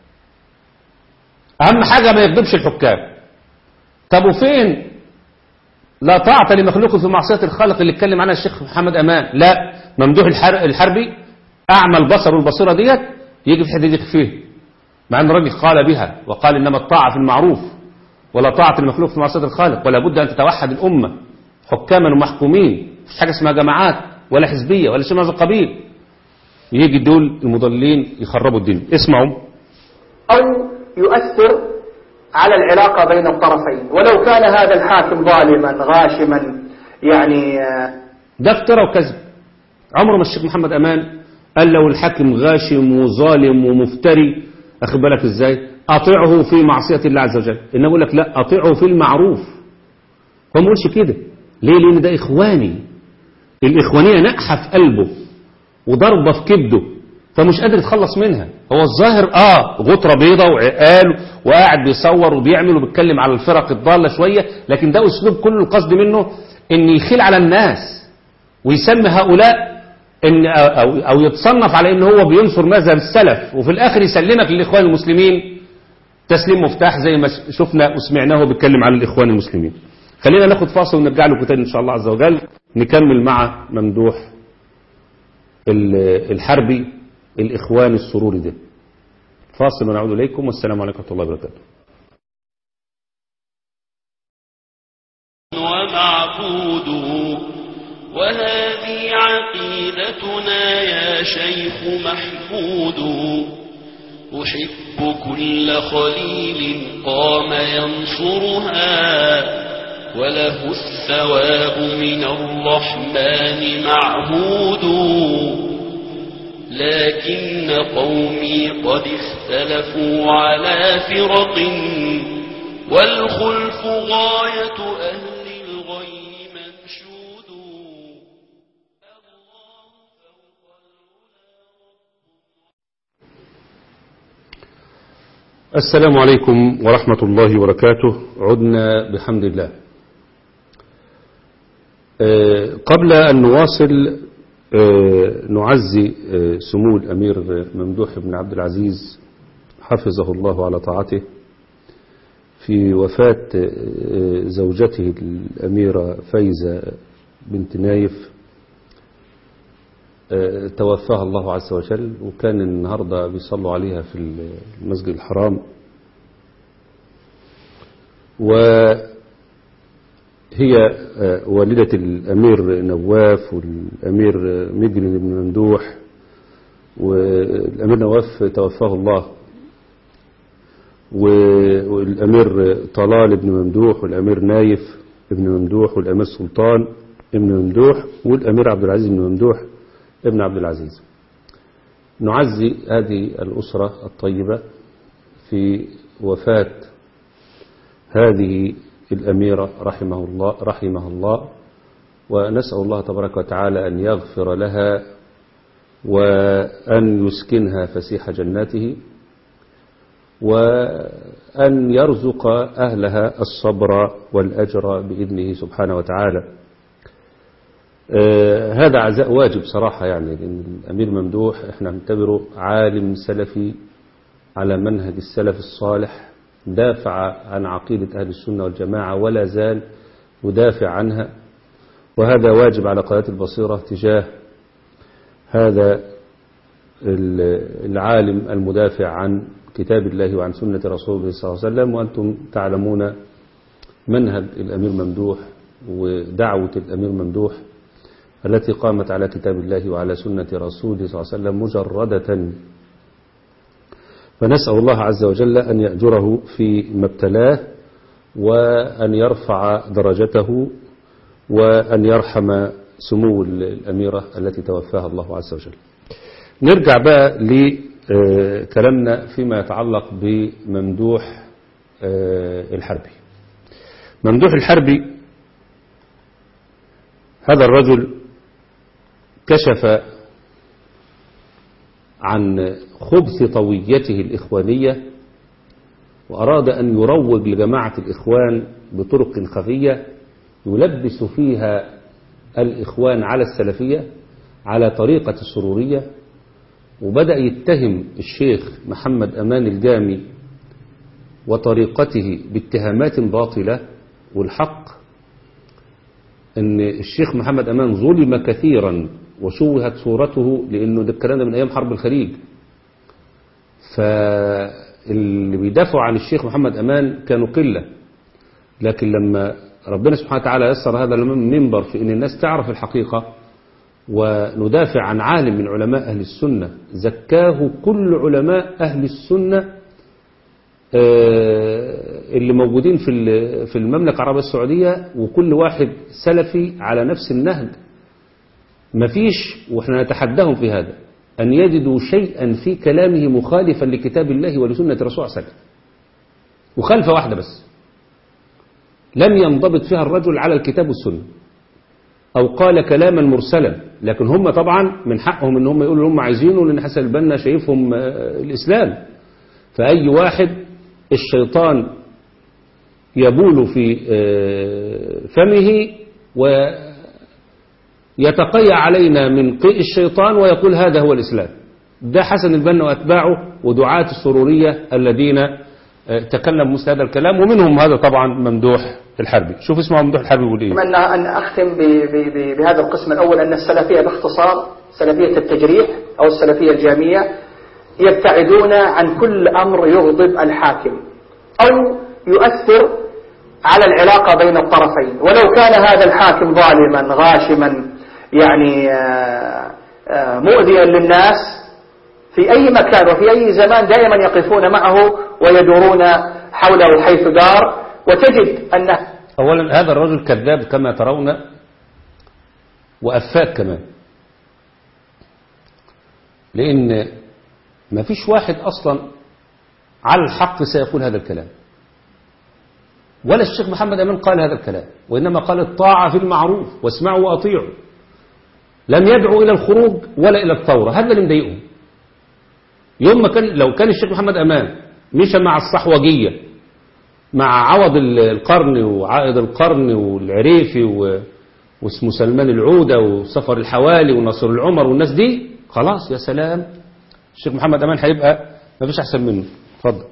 اهم حاجة ما يغضبش الحكام طب وفين لا طاعة لمخلوق في معصية الخالق اللي اتكلم عنها الشيخ محمد امان لا ممدوح الحر- الحربي اعمى البصر والبصيرة ديت يجي في حديد فيه مع ان الراجل قال بها وقال انما الطاعة في المعروف ولا طاعة المخلوق في معصية الخالق ولا بد ان تتوحد الامة حكاما ومحكومين مفيش حاجة اسمها جماعات ولا حزبية ولا شيء من هذا القبيل يجي دول المضلين يخربوا الدين اسمعوا أو يؤثر على العلاقة بين الطرفين ولو كان هذا الحاكم ظالما غاشما يعني آه، ده افترى وكذب عمره ما الشيخ محمد امان قال لو الحاكم غاشم وظالم ومفتري أخد بالك إزاي أطيعه في معصية الله عز وجل إنه يقول لك لا أطيعه في المعروف هو ما يقولش كده ليه لأن ده إخواني الإخوانية نقحة في قلبه وضربة في كبده فمش قادر يتخلص منها هو الظاهر اه غطرة بيضة وعقال وقاعد بيصور وبيعمل وبيتكلم على الفرق الضالة شوية لكن ده اسلوب كل القصد منه ان يخيل على الناس ويسمي هؤلاء ان او, أو يتصنف على ان هو بينصر مذهب السلف وفي الاخر يسلمك للاخوان المسلمين تسليم مفتاح زي ما شفنا وسمعناه بيتكلم على الاخوان المسلمين خلينا ناخد فاصل ونرجع لكم تاني ان شاء الله عز وجل نكمل مع ممدوح الحربي الإخوان السروري ده فاصل ونعود إليكم والسلام عليكم ورحمة الله وبركاته ومعبوده وهذه عقيدتنا يا شيخ محمود أحب كل خليل قام ينصرها وله الثواب من الرحمن معهود لكن قومي قد اختلفوا على فرق والخلف غاية أهل الغي منشود السلام عليكم ورحمة الله وبركاته عدنا بحمد الله قبل أن نواصل نعزي سمو الأمير ممدوح بن عبد العزيز حفظه الله على طاعته في وفاة زوجته الأميرة فايزة بنت نايف توفاها الله عز وجل وكان النهاردة بيصلوا عليها في المسجد الحرام وهي والدة الأمير نواف والأمير مجرن بن ممدوح والأمير نواف توفاه الله والأمير طلال بن ممدوح والأمير نايف بن ممدوح والأمير سلطان بن ممدوح والأمير عبد العزيز بن ممدوح ابن عبد العزيز نعزي هذه الأسرة الطيبة في وفاة هذه الأميرة رحمه الله رحمه الله ونسأل الله تبارك وتعالى أن يغفر لها وأن يسكنها فسيح جناته وأن يرزق أهلها الصبر والأجر بإذنه سبحانه وتعالى آه هذا عزاء واجب صراحة يعني لأن الأمير ممدوح احنا نعتبره عالم سلفي على منهج السلف الصالح دافع عن عقيدة أهل السنة والجماعة ولا زال مدافع عنها وهذا واجب على قناة البصيرة تجاه هذا العالم المدافع عن كتاب الله وعن سنة رسوله صلى الله عليه وسلم وأنتم تعلمون منهج الأمير ممدوح ودعوة الأمير ممدوح التي قامت على كتاب الله وعلى سنة رسوله صلى الله عليه وسلم مجردة فنسأل الله عز وجل أن يأجره في ما ابتلاه وأن يرفع درجته وأن يرحم سمو الأميرة التي توفاها الله عز وجل نرجع بقى لكلامنا فيما يتعلق بممدوح الحربي ممدوح الحربي هذا الرجل كشف عن خبث طويته الإخوانية وأراد أن يروج لجماعة الإخوان بطرق خفية يلبس فيها الإخوان على السلفية على طريقة السرورية وبدأ يتهم الشيخ محمد أمان الجامي وطريقته باتهامات باطلة والحق أن الشيخ محمد أمان ظلم كثيرا وشوهت صورته لأنه ده الكلام ده من أيام حرب الخليج فاللي بيدافعوا عن الشيخ محمد أمان كانوا قلة لكن لما ربنا سبحانه وتعالى يسر هذا المنبر في أن الناس تعرف الحقيقة وندافع عن عالم من علماء أهل السنة زكاه كل علماء أهل السنة اللي موجودين في في المملكة العربية السعودية وكل واحد سلفي على نفس النهج مفيش واحنا نتحداهم في هذا أن يجدوا شيئا في كلامه مخالفا لكتاب الله ولسنة رسول الله صلى الله عليه وسلم مخالفة واحدة بس لم ينضبط فيها الرجل على الكتاب والسنة أو قال كلاما مرسلا لكن هم طبعا من حقهم ان هم يقولوا اللي هم عايزينه لأن حسن البنا شايفهم آه، الإسلام فأي واحد الشيطان يبول في آه، فمه ويتقيا علينا من قيء الشيطان ويقول هذا هو الإسلام ده حسن البنا وأتباعه ودعاة السرورية الذين آه، تكلم مثل هذا الكلام ومنهم هذا طبعا ممدوح الحربي شوف اسمه ممدوح الحربي بيقول ايه أن أن أختم ب- ب- ب- بهذا القسم الأول أن السلفية باختصار سلفية التجريح أو السلفية الجامية يبتعدون عن كل أمر يغضب الحاكم أو يؤثر على العلاقة بين الطرفين ولو كان هذا الحاكم ظالما غاشما يعني آه، آه، مؤذيا للناس في أي مكان وفي أي زمان دائما يقفون معه ويدورون حوله حيث دار وتجد أنه أولا هذا الرجل كذاب كما ترون وأفاك كمان لأن ما فيش واحد أصلا على الحق سيقول هذا الكلام ولا الشيخ محمد أمين قال هذا الكلام وإنما قال الطاعة في المعروف واسمعوا وأطيعوا لم يدعو إلى الخروج ولا إلى الثورة هذا اللي مضايقهم يوم ما كان لو كان الشيخ محمد أمان مشى مع الصحوجية مع عوض القرن وعائد القرن والعريفي و... واسمه سلمان العودة وسفر الحوالي ونصر العمر والناس دي خلاص يا سلام الشيخ محمد أمان هيبقى ما فيش أحسن منه اتفضل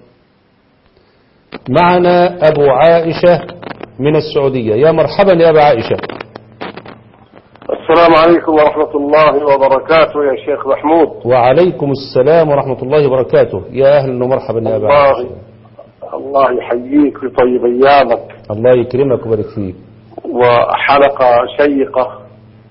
معنا أبو عائشة من السعودية يا مرحبا يا أبو عائشة السلام عليكم ورحمة الله وبركاته يا شيخ محمود وعليكم السلام ورحمة الله وبركاته يا أهلا ومرحبا يا أبو الله عائشة الله يحييك ويطيب أيامك الله يكرمك ويبارك فيك وحلقة شيقة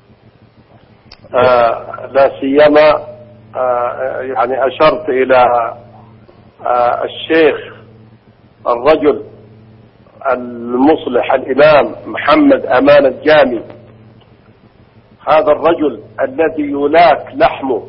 آه لا سيما آه يعني أشرت إلى آه الشيخ الرجل المصلح الإمام محمد أمان الجامي هذا الرجل الذي يلاك لحمه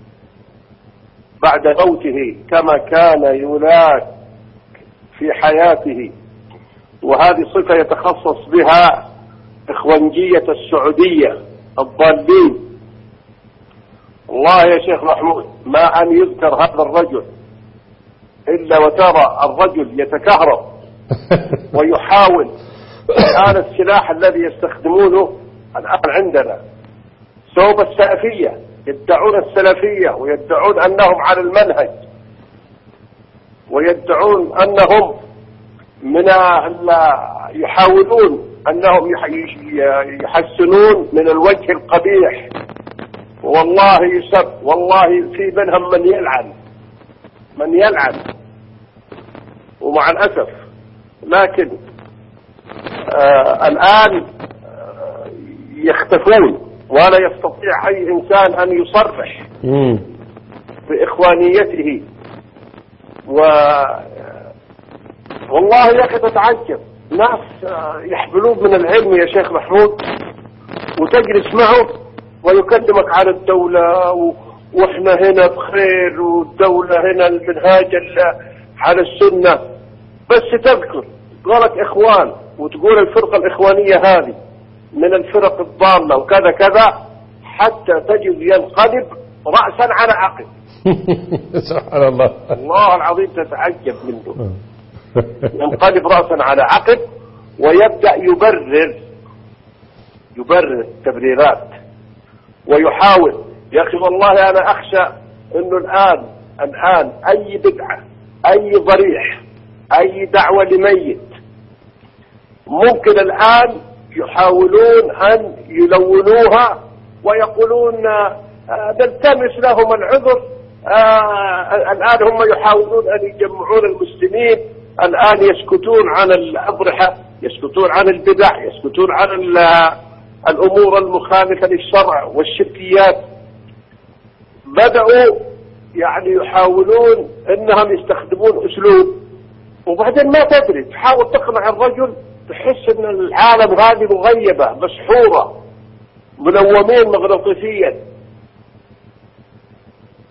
بعد موته كما كان يلاك في حياته وهذه صفة يتخصص بها إخوانجية السعودية الضالين والله يا شيخ محمود ما أن يذكر هذا الرجل إلا وترى الرجل يتكهرب ويحاول الآن السلاح الذي يستخدمونه الآن عندنا ثوب السلفية يدعون السلفية ويدعون أنهم على المنهج ويدعون أنهم من ال- يحاولون أنهم يح- يح- يحسنون من الوجه القبيح والله يسب والله في منهم من يلعن من يلعن ومع الأسف لكن آه الآن آه يختفون ولا يستطيع أي إنسان أن يصرح مم. بإخوانيته و والله يا أخي تتعجب ناس آه، يحملون من العلم يا شيخ محمود وتجلس معه ويكلمك عن الدولة و... واحنا هنا بخير والدولة هنا المنهاج ال- على السنة بس تذكر قالك اخوان وتقول الفرقة الاخوانية هذه من الفرق الضالة وكذا كذا حتى تجد ينقلب رأسا على عقب سبحان الله والله العظيم تتعجب منه ينقلب رأسا على عقب ويبدأ يبرر يبرر التبريرات ويحاول يا أخي والله أنا أخشى أنه الآن الآن أي بدعة أي ضريح أي دعوة لميت ممكن الآن يحاولون أن يلونوها ويقولون آه، نلتمس لهم العذر آه، الآن هم يحاولون أن يجمعون المسلمين الآن يسكتون عن الأضرحة يسكتون عن البدع يسكتون عن ال- الأمور المخالفة للشرع والشركيات بدأوا يعني يحاولون أنهم يستخدمون أسلوب وبعدين ما تدري تحاول تقنع الرجل تحس أن العالم هذه مغيبة مسحورة منومين مغناطيسيا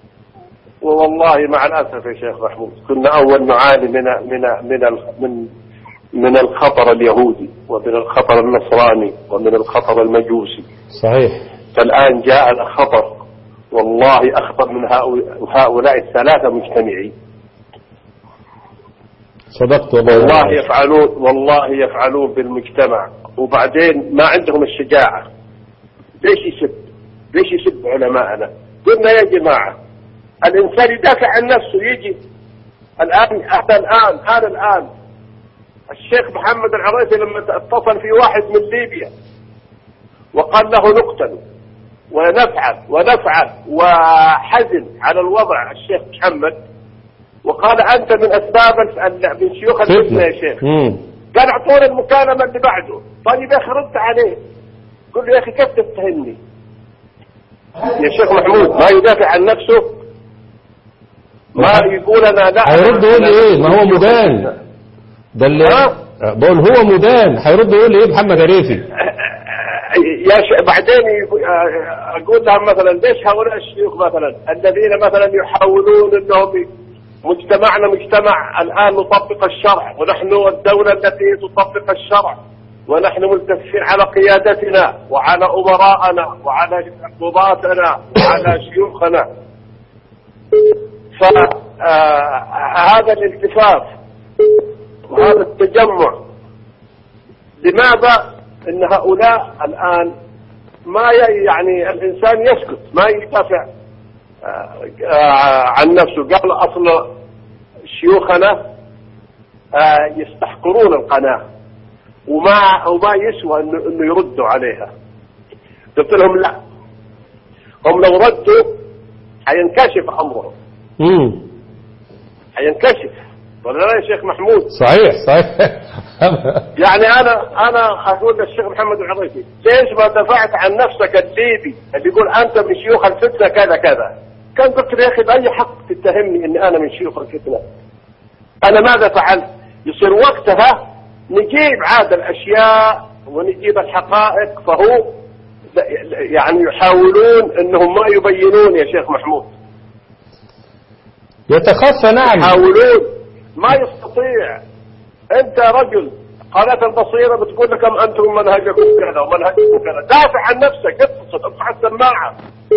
والله مع الاسف يا شيخ محمود كنا اول نعاني من من من ال- من من الخطر اليهودي ومن الخطر النصراني ومن الخطر المجوسي صحيح فالان جاءنا خطر والله اخطر من هؤلاء هؤلاء الثلاثه مجتمعين صدقت والله يا والله أبا عائشة. يفعلون والله يفعلون بالمجتمع وبعدين ما عندهم الشجاعة ليش يسب ليش يسب علماءنا قلنا يا جماعة الإنسان يدافع عن نفسه يجي الآن حتى الآن هذا الآن الشيخ محمد العريفي لما اتصل في واحد من ليبيا وقال له نقتل ونفعل ونفعل وحزن على الوضع الشيخ محمد وقال أنت من أسباب ال- من شيوخ الفتنة يا شيخ مم. قال اعطونا المكالمة اللي بعده طيب يا اخي رد عليه قل له يا اخي كيف تتهمني يا شيخ محمود ما يدافع عن نفسه ما يقول انا لا هيرد يقول لي ايه ما هو مدان ده اللي ها؟ بقول هو مدان هيرد يقول لي ايه محمد عريفي يا ش... بعدين يقول- اقول لهم مثلا ليش هؤلاء الشيوخ مثلا الذين مثلا يحاولون انهم ي- مجتمعنا مجتمع الان نطبق الشرع ونحن الدوله التي تطبق الشرع ونحن ملتفين على قيادتنا وعلى امراءنا وعلى قضاتنا وعلى شيوخنا فهذا الالتفاف وهذا التجمع لماذا ان هؤلاء الان ما ي- يعني الانسان يسكت ما يدافع آه، آه، عن نفسه قال اصل شيوخنا آه، يستحقرون القناه وما وما يسوى انه انه يردوا عليها قلت لهم لا هم لو ردوا حينكشف امرهم امم حينكشف ولا لا يا شيخ محمود صحيح صحيح يعني انا انا اقول للشيخ محمد العريفي ليش ما دفعت عن نفسك الليبي اللي يقول انت من شيوخ الفتنه كذا كذا كان قلت له يا اخي باي حق تتهمني اني انا من شيوخ الفتنه انا ماذا فعلت يصير وقتها نجيب عاد الاشياء ونجيب الحقائق فهو يعني يحاولون انهم ما يبينون يا شيخ محمود يتخفى نعم يحاولون ما يستطيع انت رجل قناة البصيرة بتقول لكم انتم منهجكم كذا ومنهجكم كذا دافع عن نفسك اتصل ارفع السماعة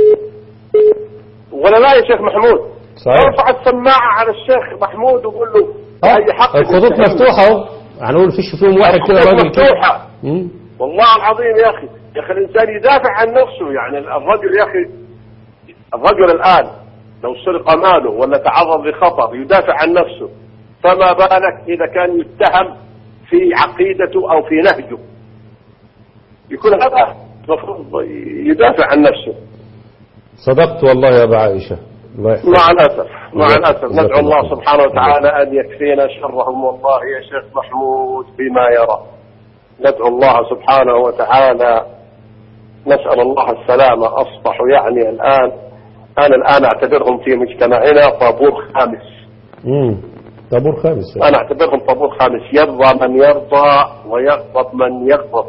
ولا لا يا شيخ محمود صحيح. ارفع السماعة على الشيخ محمود وقول له آه، اي حق الخطوط تتهمني. مفتوحة اهو هنقول فيش فيهم واحد كده الخطوط راجل كده مفتوحة مم. والله العظيم يا اخي يا اخي الانسان يدافع عن نفسه يعني الرجل يا اخي الرجل الان لو سرق ماله ولا تعرض لخطر يدافع عن نفسه فما بالك اذا كان يتهم في عقيدته او في نهجه يكون هذا المفروض يدافع عن نفسه صدقت والله يا ابا عائشة الله يحفظك مع الاسف مع جزاك- الاسف جزاك ندعو الله الله خير. سبحانه وتعالى ان يكفينا شرهم والله يا شيخ محمود بما يرى ندعو الله سبحانه وتعالى نسال الله السلامه اصبحوا يعني الان انا الان اعتبرهم في مجتمعنا طابور خامس امم طابور خامس انا اعتبرهم طابور خامس يرضى من يرضى ويغضب من يغضب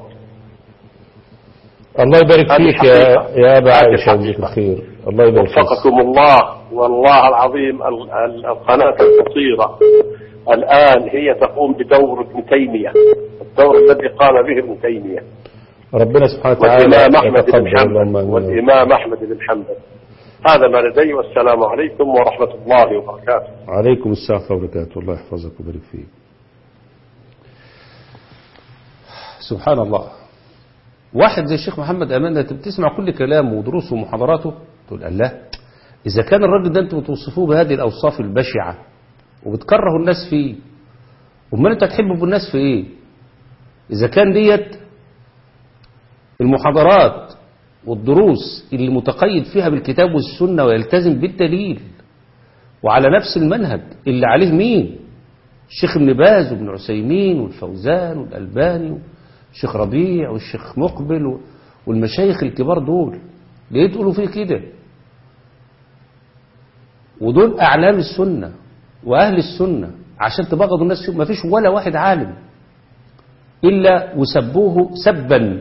الله يبارك هذه فيك يا الحقيقة. يا ابا هذه عائشة الحقيقة. وجزاك الخير الله يبارك فيك وفقكم الله والله العظيم ال- ال- القناة القصيرة الآن هي تقوم بدور ابن تيمية الدور الذي قام به ابن تيمية ربنا سبحانه وتعالى والإمام أحمد بن يتقبل اللهم حنبل آمين. والإمام أحمد بن حنبل هذا ما لدي والسلام عليكم ورحمة الله وبركاته عليكم السلام ورحمة الله وبركاته الله يحفظك ويبارك فيك سبحان الله واحد زي الشيخ محمد أمان ده بتسمع كل كلامه ودروسه ومحاضراته تقول الله إذا كان الراجل ده أنتم بتوصفوه بهذه الأوصاف البشعة وبتكرهوا الناس فيه أمال أنتوا هتحبوا الناس في إيه إذا كان ديت المحاضرات والدروس اللي متقيد فيها بالكتاب والسنة ويلتزم بالدليل وعلى نفس المنهج اللي عليه مين الشيخ ابن باز وابن عثيمين والفوزان والألباني والشيخ ربيع والشيخ مقبل والمشايخ الكبار دول ليه تقولوا فيه كده ودول أعلام السنة وأهل السنة عشان تبغضوا الناس فيهم ما فيش ولا واحد عالم إلا وسبوه سبا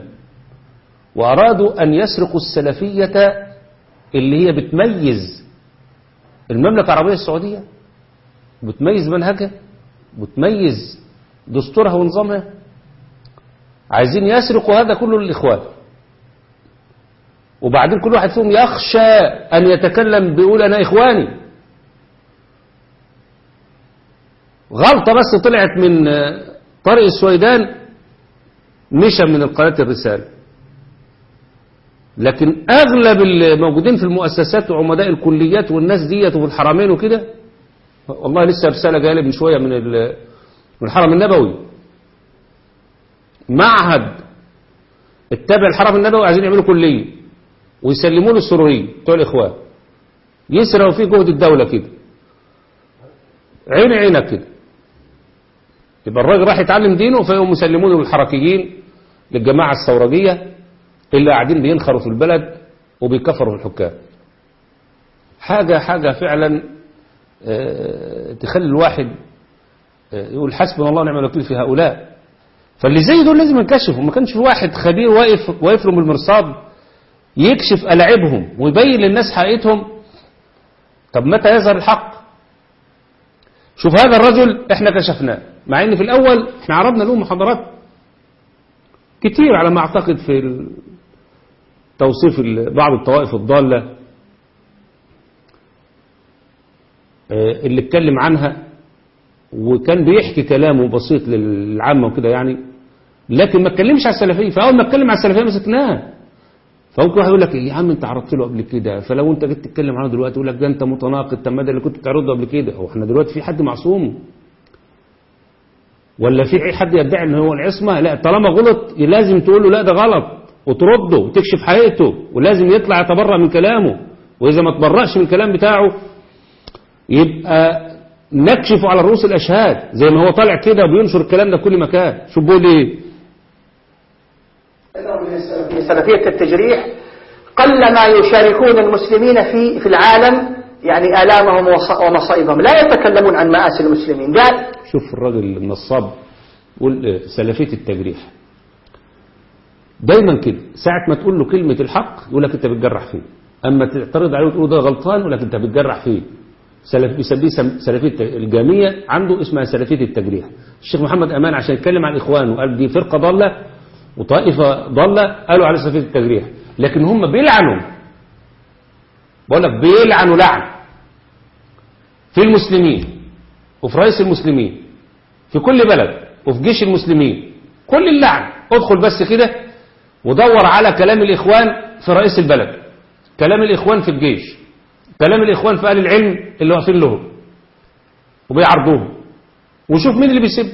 وأرادوا أن يسرقوا السلفية اللي هي بتميز المملكة العربية السعودية بتميز منهجها بتميز دستورها ونظامها عايزين يسرقوا هذا كله للإخوان وبعدين كل واحد فيهم يخشى أن يتكلم بيقول أنا إخواني غلطة بس طلعت من طارق السويدان مشى من القناة الرسالة لكن أغلب الموجودين في المؤسسات وعمداء الكليات والناس ديت وفي الحرمين وكده والله لسه رسالة جايه من شوية من ال- من الحرم النبوي معهد التابع الحرم النبوي عايزين يعملوا كلية ويسلموه للسروريين بتوع الإخوان يسرقوا فيه جهد الدولة كده عين عينك كده يبقى الراجل راح يتعلم دينه فيقوم مسلمونه للحركيين للجماعة الثورجية اللي قاعدين بينخروا في البلد وبيكفروا في الحكام حاجة حاجة فعلا آه، تخلي الواحد آه، يقول حسبنا الله ونعم الوكيل في هؤلاء فاللي زي دول لازم ينكشفوا ما كانش في واحد خبير واقف واقف لهم بالمرصاد يكشف ألاعبهم ويبين للناس حقيقتهم طب متى يظهر الحق شوف هذا الرجل احنا كشفناه مع ان في الاول احنا عرضنا له محاضرات كتير على ما اعتقد في ال- توصيف ال- بعض الطوائف الضالة آه، اللي اتكلم عنها وكان بيحكي كلامه بسيط للعامة وكده يعني لكن ما اتكلمش على السلفية فأول ما اتكلم على السلفية مسكناه فممكن واحد يقول لك إيه يا عم انت عرضت له قبل كده فلو انت جيت تتكلم عنه دلوقتي يقول لك ده انت متناقض طب ما ده اللي كنت بتعرضه قبل كده هو احنا دلوقتي في حد معصوم ولا في حد يدعي ان هو العصمه لا طالما غلط لازم تقول له لا ده غلط وترده وتكشف حقيقته ولازم يطلع يتبرأ من كلامه واذا ما تبرأش من الكلام بتاعه يبقى نكشفه على رؤوس الاشهاد زي ما هو طالع كده وبينشر الكلام ده في كل مكان شوف بيقول ايه في سلفية التجريح قل ما يشاركون المسلمين في في العالم يعني آلامهم وص- ومصائبهم لا يتكلمون عن مآسي المسلمين قال شوف الراجل النصاب يقول سلفية التجريح دايما كده ساعة ما تقول له كلمة الحق يقول لك انت بتجرح فيه اما تعترض عليه وتقول له ده غلطان يقول لك انت بتجرح فيه سلف بيسميه سم- سلفية الجامية عنده اسمها سلفية التجريح الشيخ محمد امان عشان يتكلم عن الاخوان وقال دي فرقة ضالة وطائفة ضالة قالوا على سلفية التجريح لكن هم بيلعنوا بقول لك بيلعنوا لعن في المسلمين وفي رئيس المسلمين في كل بلد وفي جيش المسلمين كل اللعن ادخل بس كده ودور على كلام الإخوان في رئيس البلد كلام الإخوان في الجيش كلام الإخوان في أهل العلم اللي واقفين لهم وبيعرضوهم وشوف مين اللي بيسب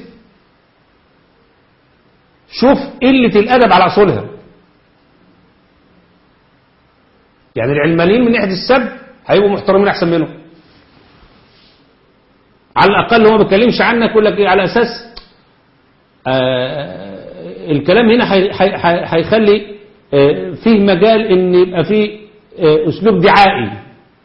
شوف قلة الأدب على أصولها يعني العلمانيين من ناحية السب هيبقوا محترمين أحسن منهم على الأقل هو ما بيتكلمش عنك يقول لك إيه على أساس آه الكلام هنا هي- هي- هي- هيخلي آه فيه مجال إن يبقى فيه آه أسلوب دعائي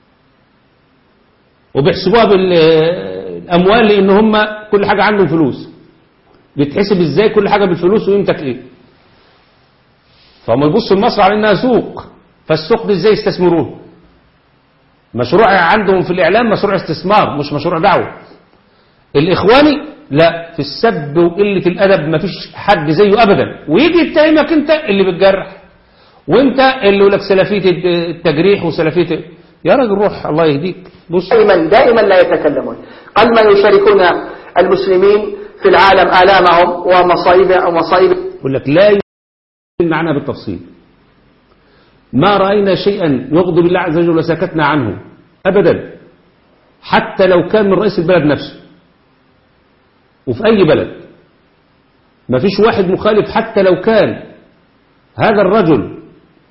وبيحسبوها بالأموال لأن هم كل حاجة عندهم فلوس بيتحسب إزاي كل حاجة بالفلوس وقيمتك إيه فهم يبصوا لمصر على إنها سوق فالسوق دي إزاي يستثمروه مشروع عندهم في الإعلام مشروع استثمار مش مشروع دعوة الإخواني لا في السب وقلة الأدب ما فيش حد زيه أبدا ويجي يتهمك أنت اللي بتجرح وأنت اللي يقول لك سلفية التجريح وسلفية يا راجل روح الله يهديك بص دائما دائما لا يتكلمون قل ما يشاركون المسلمين في العالم آلامهم ومصائب ومصائب يقول لك لا يمكن معنا بالتفصيل ما رأينا شيئا يغضب الله عز وجل وسكتنا عنه أبدا حتى لو كان من رئيس البلد نفسه وفي أي بلد ما فيش واحد مخالف حتى لو كان هذا الرجل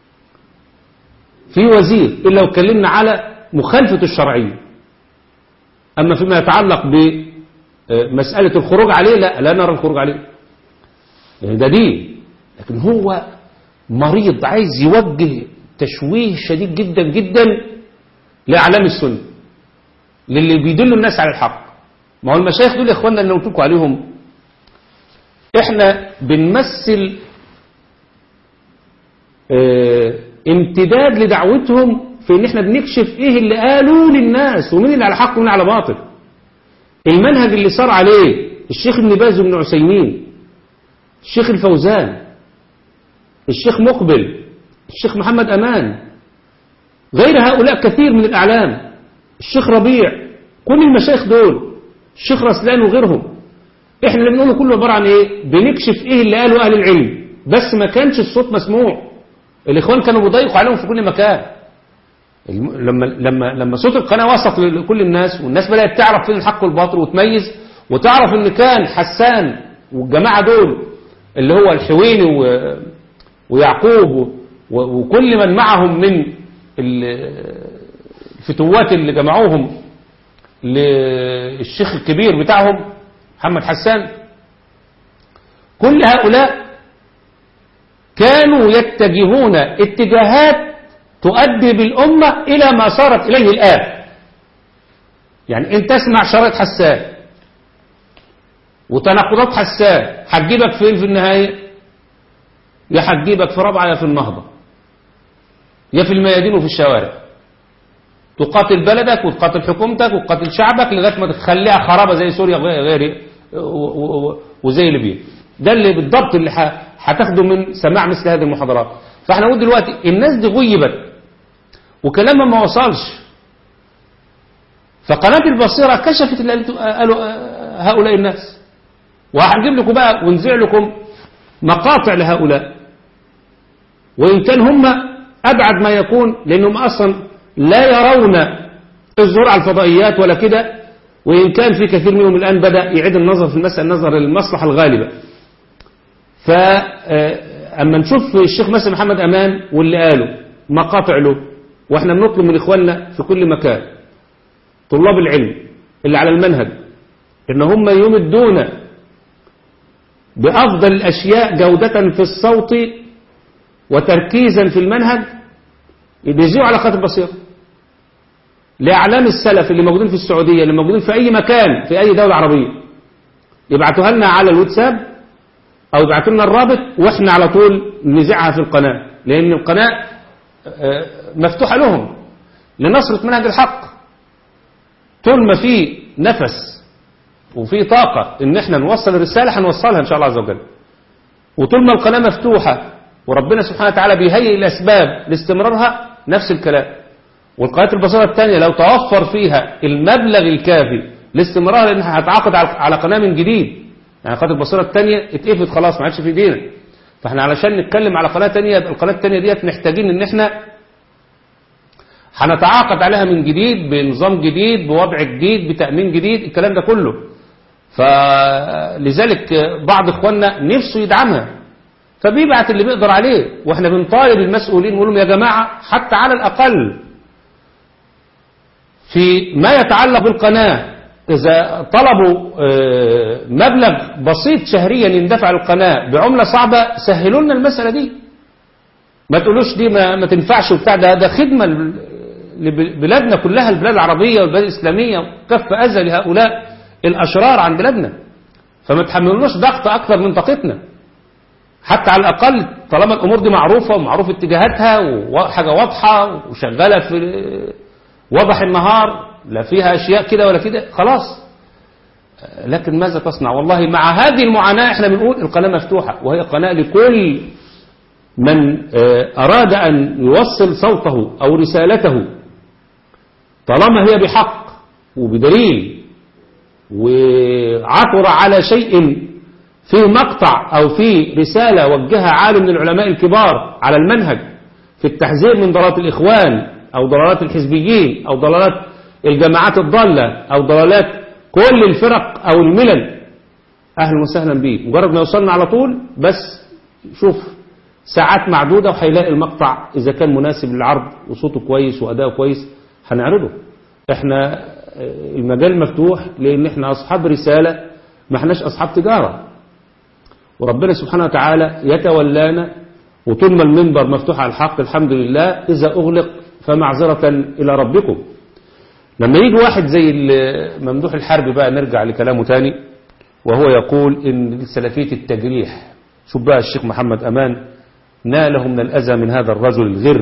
في وزير إلا وكلمنا على مخالفة الشرعية أما فيما يتعلق بمسألة الخروج عليه لا لا نرى الخروج عليه يعني ده دين لكن هو مريض عايز يوجه تشويه شديد جدا جدا لأعلام السنة للي بيدلوا الناس على الحق ما هو المشايخ دول يا اخوانا اللي قلت لكم عليهم احنا بنمثل اه امتداد لدعوتهم في ان احنا بنكشف ايه اللي قالوه للناس ومين اللي على حق ومين على باطل المنهج اللي صار عليه الشيخ ابن باز وابن عثيمين الشيخ الفوزان الشيخ مقبل الشيخ محمد أمان غير هؤلاء كثير من الأعلام الشيخ ربيع كل المشايخ دول الشيخ رسلان وغيرهم احنا اللي بنقوله كله عبارة عن ايه بنكشف ايه اللي قاله اهل العلم بس ما كانش الصوت مسموع الاخوان كانوا بيضيقوا عليهم في كل مكان الم- لما لما لما صوت القناه وصل لكل الناس والناس بدات تعرف فين الحق والباطل وتميز وتعرف ان كان حسان والجماعه دول اللي هو الحويني و- ويعقوب و- و- وكل من معهم من ال- الفتوات اللي جمعوهم للشيخ الكبير بتاعهم محمد حسان كل هؤلاء كانوا يتجهون اتجاهات تؤدي بالأمة إلى ما صارت إليه الآن يعني أنت تسمع شرائط حسان وتناقضات حسان هتجيبك فين في النهاية يا هتجيبك في رابعة يا في النهضة يا في الميادين وفي الشوارع تقاتل بلدك وتقاتل حكومتك وتقاتل شعبك لغاية ما تخليها خرابة زي سوريا غير غير وزي ليبيا ده اللي بالضبط اللي ح- هتاخده من سماع مثل هذه المحاضرات فاحنا نقول دلوقتي الناس دي غيبت وكلامها ما وصلش فقناة البصيرة كشفت اللي قالته- قالوا هؤلاء الناس وهنجيب لكم بقى ونذيع لكم مقاطع لهؤلاء وإن كان هم أبعد ما يكون لأنهم أصلا لا يرون الظهور على الفضائيات ولا كده وإن كان في كثير منهم الآن بدأ يعيد النظر في المسألة نظر للمصلحة الغالبة فأما نشوف الشيخ مثلا محمد أمان واللي قاله مقاطع له وإحنا بنطلب من إخواننا في كل مكان طلاب العلم اللي على المنهج إن هم يمدون بأفضل الأشياء جودة في الصوت وتركيزا في المنهج بيذيعوا على خط البصيرة لأعلام السلف اللي موجودين في السعودية اللي موجودين في أي مكان في أي دولة عربية يبعتوها لنا على الواتساب أو يبعتوا لنا الرابط وإحنا على طول نذيعها في القناة لأن القناة آه، مفتوحة لهم لنصرة منهج الحق طول ما في نفس وفي طاقة إن إحنا نوصل الرسالة هنوصلها إن شاء الله عز وجل وطول ما القناة مفتوحة وربنا سبحانه وتعالى بيهيئ الأسباب لاستمرارها نفس الكلام والقناة البصيرة الثانية لو توفر فيها المبلغ الكافي لاستمرارها لأنها هتعاقد على على قناة من جديد يعني قناة البصيرة الثانية اتقفت خلاص ما عادش في ايدينا فاحنا علشان نتكلم على قناة ثانية يبقى القناة الثانية ديت محتاجين ان احنا هنتعاقد عليها من جديد بنظام جديد بوضع جديد بتأمين جديد الكلام ده كله فلذلك بعض اخواننا نفسه يدعمها فبيبعت اللي بيقدر عليه واحنا بنطالب المسؤولين نقول لهم يا جماعة حتى على الأقل في ما يتعلق بالقناة إذا طلبوا آه، مبلغ بسيط شهريا يندفع للقناة بعملة صعبة سهلوا لنا المسألة دي ما تقولوش دي ما, ما تنفعش وبتاع ده ده خدمة ل- لبلادنا كلها البلاد العربية والبلاد الإسلامية كف أذى لهؤلاء الأشرار عن بلادنا فما تحملوناش ضغط أكثر من طاقتنا حتى على الأقل طالما الأمور دي معروفة ومعروف اتجاهاتها وحاجة واضحة وشغالة في وضح النهار لا فيها أشياء كده ولا كده خلاص لكن ماذا تصنع والله مع هذه المعاناة احنا بنقول القناة مفتوحة وهي قناة لكل من آه، أراد أن يوصل صوته أو رسالته طالما هي بحق وبدليل وعثر على شيء فيه مقطع أو فيه رسالة وجهها عالم من العلماء الكبار على المنهج في التحذير من ضلالات الإخوان أو ضلالات الحزبيين أو ضلالات الجماعات الضالة أو ضلالات كل الفرق أو الملل أهلا وسهلا بيه مجرد ما يوصلنا على طول بس شوف ساعات معدودة وهيلاقي المقطع إذا كان مناسب للعرض وصوته كويس وأداؤه كويس هنعرضه احنا آه، المجال مفتوح لأن احنا أصحاب رسالة ما احناش أصحاب تجارة وربنا سبحانه وتعالى يتولانا وطول ما المنبر مفتوح على الحق الحمد لله إذا أغلق فمعذرة إلى ربكم لما يجي واحد زي ال- ممدوح الحرب بقى نرجع لكلامه تاني وهو يقول إن سلفية التجريح شوف بقى الشيخ محمد أمان ناله من الأذى من هذا الرجل الغر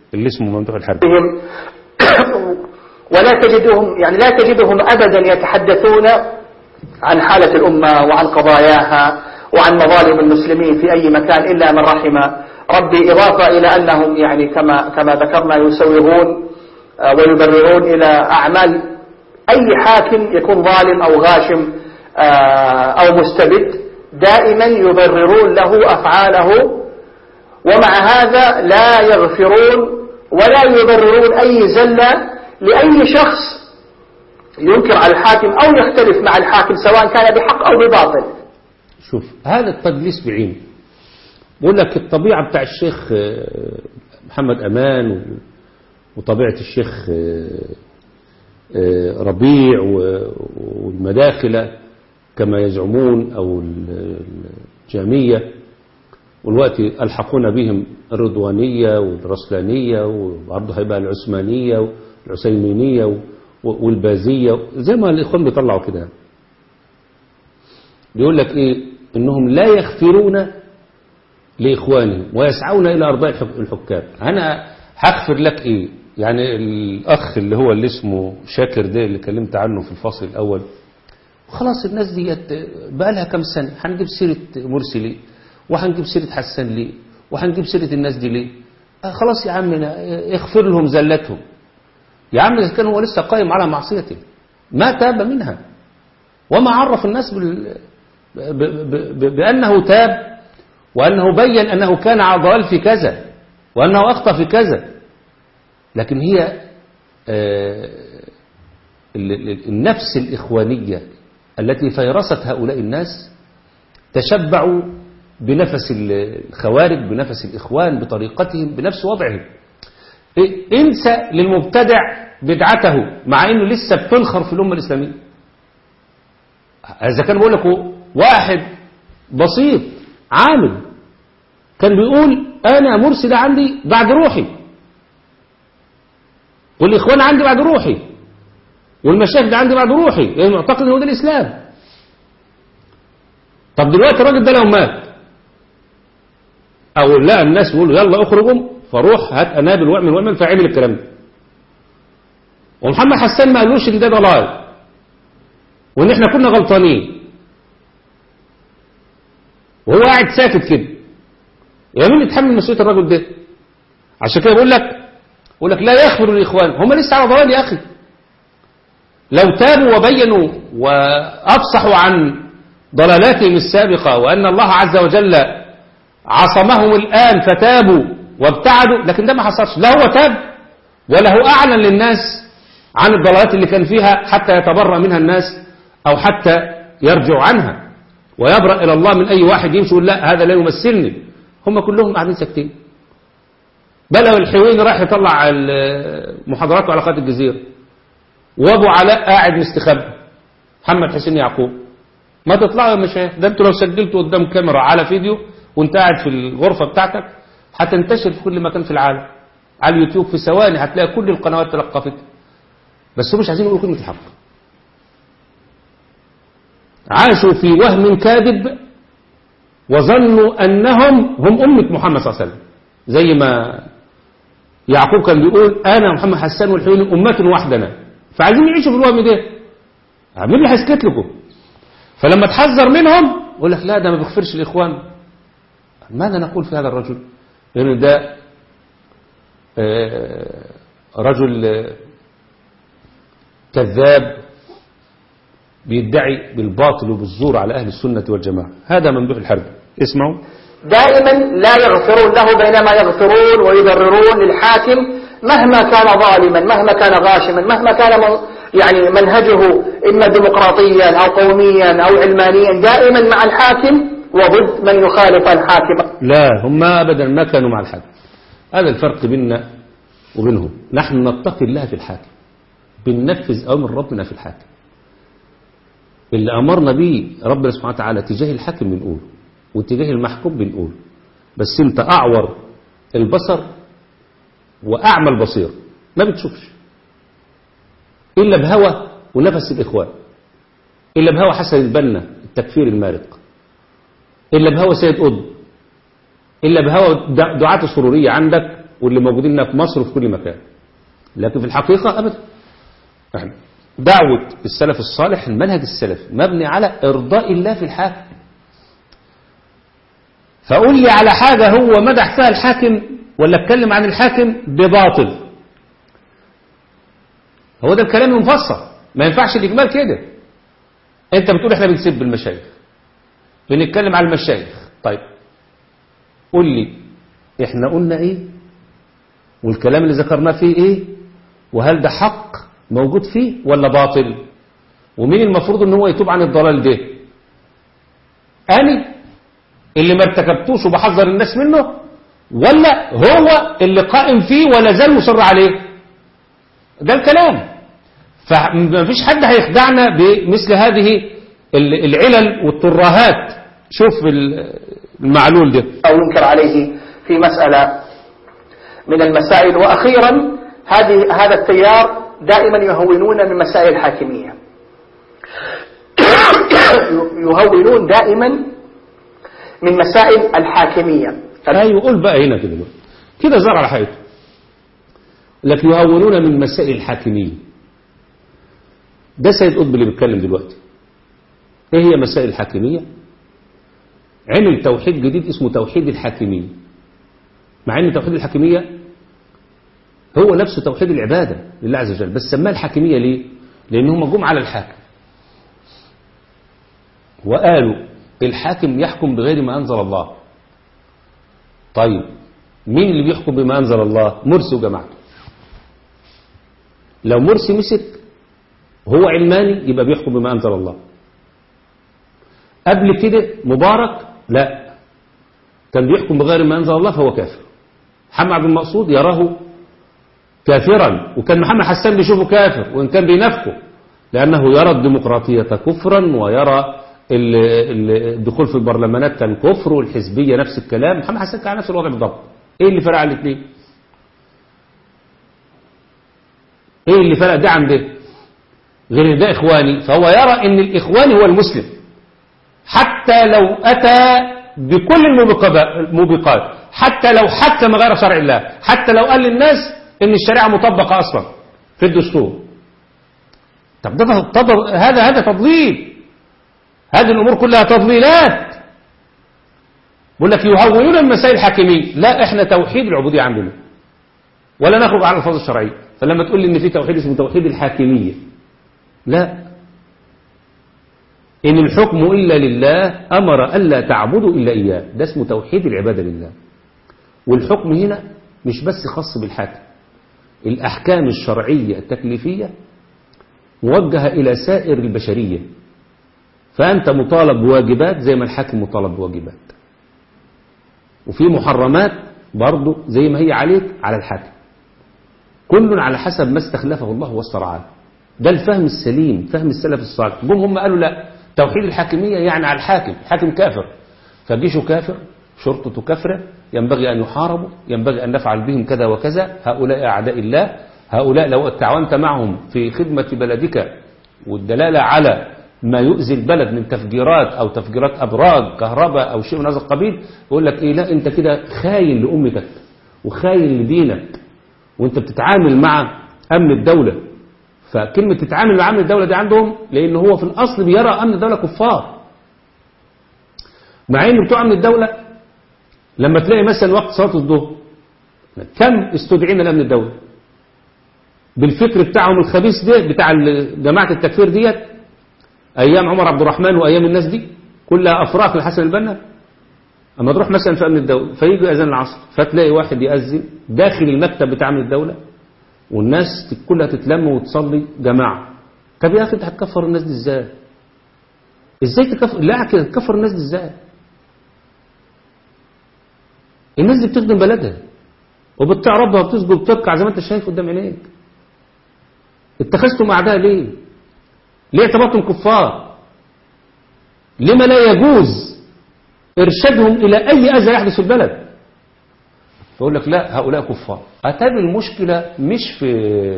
اللي اسمه ممدوح الحرب بهم ولا تجدهم يعني لا تجدهم أبدا يتحدثون عن حالة الأمة وعن قضاياها وعن مظالم المسلمين في أي مكان إلا من رحم ربي إضافة إلى أنهم يعني كما كما ذكرنا يسوغون آه، ويبررون إلى أعمال أي حاكم يكون ظالم أو غاشم آه، أو مستبد دائما يبررون له أفعاله ومع هذا لا يغفرون ولا يبررون أي زلة لأي شخص ينكر على الحاكم أو يختلف مع الحاكم سواء كان بحق أو بباطل شوف هذا التدليس بعينه بقول لك الطبيعة بتاع الشيخ آه، محمد أمان و- وطبيعة الشيخ آه، آه، ربيع و- والمداخلة كما يزعمون أو ال- الجامية والوقت ألحقون بهم الرضوانية والرسلانية وبرضه هيبقى العثمانية والعثيمينية و- والبازية زي ما الإخوان بيطلعوا كده بيقول لك إيه إنهم لا يغفرون لإخوانهم ويسعون إلى أرضاء الحك- الحكام أنا هغفر لك إيه يعني الأخ اللي هو اللي اسمه شاكر ده اللي كلمت عنه في الفصل الأول خلاص الناس ديت بقى لها كام سنة هنجيب سيرة مرسي ليه وهنجيب سيرة حسان ليه وهنجيب سيرة الناس دي ليه آه خلاص يا عمنا اغفر لهم زلتهم يا عم إذا كان هو لسه قائم على معصيته ما تاب منها وما عرف الناس بال... ب... ب... ب... بأنه تاب وأنه بين أنه كان على ضلال في كذا وأنه أخطأ في كذا لكن هي آه، ال- ال- النفس الإخوانية التي فيرست هؤلاء الناس تشبعوا بنفس الخوارج بنفس الإخوان بطريقتهم بنفس وضعهم إيه، انسى للمبتدع بدعته مع انه لسه بتنخر في الامه الاسلاميه اذا كان بقول لك واحد بسيط عامل كان بيقول انا مرسي ده عندي بعد روحي والاخوان عندي بعد روحي والمشايخ ده عندي بعد روحي لانه معتقد ان هو ده الاسلام طب دلوقتي الراجل ده لو مات او لا الناس بيقولوا يلا اخرجوا فروح هات انابل واعمل واعمل فعمل الكلام ده ومحمد حسان ما قالوش ان ده ضلال وان احنا كنا غلطانين وهو قاعد ساكت كده يا مين يتحمل مسؤوليه الراجل ده عشان كده بقول لك بقول لك لا يخبر الاخوان هم لسه على ضلال يا اخي لو تابوا وبينوا وافصحوا عن ضلالاتهم السابقه وان الله عز وجل عصمهم الان فتابوا وابتعدوا لكن ده ما حصلش لا هو تاب ولا هو اعلن للناس عن الضلالات اللي كان فيها حتى يتبرأ منها الناس او حتى يرجع عنها ويبرأ الى الله من اي واحد يمشي يقول لا هذا لا يمثلني هم كلهم قاعدين ساكتين بل لو الحويني راح يطلع محاضراته على قناه الجزيره وابو علاء قاعد مستخبي محمد حسين يعقوب ما تطلعوا يا مشايخ ده انتوا لو سجلتوا قدام كاميرا على فيديو وانت قاعد في الغرفه بتاعتك هتنتشر في كل مكان في العالم على اليوتيوب في ثواني هتلاقي كل القنوات تلقفت بس هم مش عايزين يقولوا كلمه الحق عاشوا في وهم كاذب وظنوا انهم هم امه محمد صلى الله عليه وسلم زي ما يعقوب كان بيقول انا محمد حسان والحويني امه وحدنا فعايزين يعيشوا في الوهم ده مين اللي هيسكت لكم فلما تحذر منهم يقول لك لا ده ما بيغفرش الاخوان ماذا نقول في هذا الرجل لأن ده آه، رجل آه، كذاب بيدعي بالباطل وبالزور على أهل السنة والجماعة هذا ممدوح الحرب اسمعوا دائما لا يغفرون له بينما يغفرون ويبررون للحاكم مهما كان ظالما مهما كان غاشما مهما كان من يعني منهجه إما ديمقراطيا أو قوميا أو علمانيا دائما مع الحاكم وضد من يخالف الحاكم لا هم أبدا ما كانوا مع الحاكم هذا الفرق بيننا وبينهم نحن نتقي الله في الحاكم بننفذ أمر ربنا في الحاكم اللي أمرنا به ربنا سبحانه وتعالى تجاه الحاكم بنقول وتجاه المحكوم بنقول بس انت أعور البصر وأعمى البصير ما بتشوفش إلا بهوى ونفس الإخوان إلا بهوى حسن البنا التكفير المارق إلا بهوى سيد قطب إلا بهوى دعاة السرورية عندك واللي موجودين هنا في مصر وفي كل مكان لكن في الحقيقة أبدا يعني دعوة السلف الصالح المنهج السلفي مبني على إرضاء الله في الحاكم فقول لي على حاجة هو مدح فيها الحاكم ولا اتكلم عن الحاكم بباطل هو ده الكلام المفصل ما ينفعش الإجمال كده انت بتقول احنا بنسب المشايخ بنتكلم على المشايخ طيب قول لي احنا قلنا ايه والكلام اللي ذكرناه فيه ايه وهل ده حق موجود فيه ولا باطل ومين المفروض ان هو يتوب عن الضلال ده أنا اللي ما ارتكبتوش وبحذر الناس منه ولا هو اللي قائم فيه ولا زال مصر عليه ده الكلام فما فيش حد هيخدعنا بمثل هذه العلل والترهات شوف المعلول ده أو ينكر عليه في مسألة من المسائل وأخيرا هذه هذا التيار دائما يهونون من مسائل الحاكمية يهونون دائما من مسائل الحاكمية ايوه قول بقى هنا كده كده زرع على حياته لكن يهونون من مسائل الحاكمية ده سيد قطب اللي بيتكلم دلوقتي ايه هي مسائل الحاكمية عمل توحيد جديد اسمه توحيد الحاكمية مع ان توحيد الحاكمية هو نفسه توحيد العبادة لله عز وجل بس سماه الحاكمية ليه لان هم جم على الحاكم وقالوا الحاكم يحكم بغير ما أنزل الله طيب مين اللي بيحكم بما أنزل الله مرسي وجماعته لو مرسي مسك هو علماني يبقى بيحكم بما أنزل الله قبل كده مبارك لا كان بيحكم بغير ما أنزل الله فهو كافر محمد عبد المقصود يراه كافرا وكان محمد حسان بيشوفه كافر وإن كان بينافقه لأنه يرى الديمقراطية كفرا ويرى الدخول في البرلمانات كان كفر والحزبية نفس الكلام محمد حسان كان نفس الوضع بالضبط ايه اللي فرق على الاثنين ايه اللي فرق ده عن ده غير ده اخواني فهو يرى ان الاخواني هو المسلم حتى لو اتى بكل الموبقات حتى لو حكم غير شرع الله حتى لو قال للناس ان الشريعة مطبقة اصلا في الدستور طب ده هذا هذا تضليل هذه الأمور كلها تضليلات بقول لك يهونون المسائل الحاكمية لا احنا توحيد العبودية عندنا ولا نخرج عن الفاظ الشرعية فلما تقول لي ان في توحيد اسمه توحيد الحاكمية لا إن الحكم إلا لله أمر ألا تعبدوا إلا إياه ده اسمه توحيد العبادة لله والحكم هنا مش بس خاص بالحاكم الأحكام الشرعية التكليفية موجهة إلى سائر البشرية فأنت مطالب بواجبات زي ما الحاكم مطالب بواجبات وفي محرمات برضه زي ما هي عليك على الحاكم كل على حسب ما استخلفه الله واسترعاه ده الفهم السليم فهم السلف الصالح جم هم قالوا لا توحيد الحاكمية يعني على الحاكم الحاكم كافر فجيشه كافر شرطته كافرة ينبغي أن يحاربوا ينبغي أن نفعل بهم كذا وكذا هؤلاء أعداء الله هؤلاء لو تعاونت معهم في خدمة بلدك والدلالة على ما يؤذي البلد من تفجيرات أو تفجيرات أبراج كهرباء أو شيء من هذا القبيل يقول لك إيه لا أنت كده خاين لأمتك وخاين لدينك وأنت بتتعامل مع أمن الدولة فكلمة تتعامل مع أمن الدولة دي عندهم لأن هو في الأصل بيرى أمن الدولة كفار مع أن بتوع أمن الدولة لما تلاقي مثلا وقت صلاة الظهر كم استدعينا لأمن الدولة بالفكر بتاعهم الخبيث ده بتاع جماعة التكفير ديت أيام عمر عبد الرحمن وأيام الناس دي كلها أفراق لحسن البنا أما تروح مثلا في أمن الدولة فيجي أذان العصر فتلاقي واحد يأذن داخل المكتب بتاع أمن الدولة والناس كلها تتلم وتصلي جماعة طب يا أخي أنت هتكفر الناس دي إزاي إزاي تكفر لا كده تكفر الناس دي إزاي الناس دي بتخدم بلدها وبتطيع ربها وبتسجد وبتركع زي ما انت شايف قدام عينيك اتخذتم اعداء ليه ليه اعتبرتم كفار لما لا يجوز ارشادهم الى اي اذى يحدث في البلد فيقول لك لا هؤلاء كفار اتاري المشكله مش في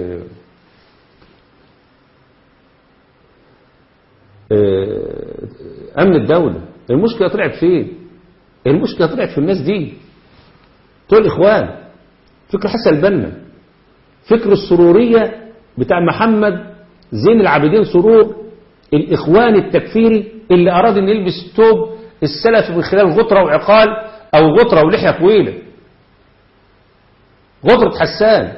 امن الدوله المشكله طلعت فين المشكله طلعت في الناس دي بتوع الاخوان فكر حسن البنا فكر السرورية بتاع محمد زين العابدين سرور الإخوان التكفيري اللي أراد أن يلبس توب السلف من خلال غطرة وعقال أو غطرة ولحية طويلة غطرة حسان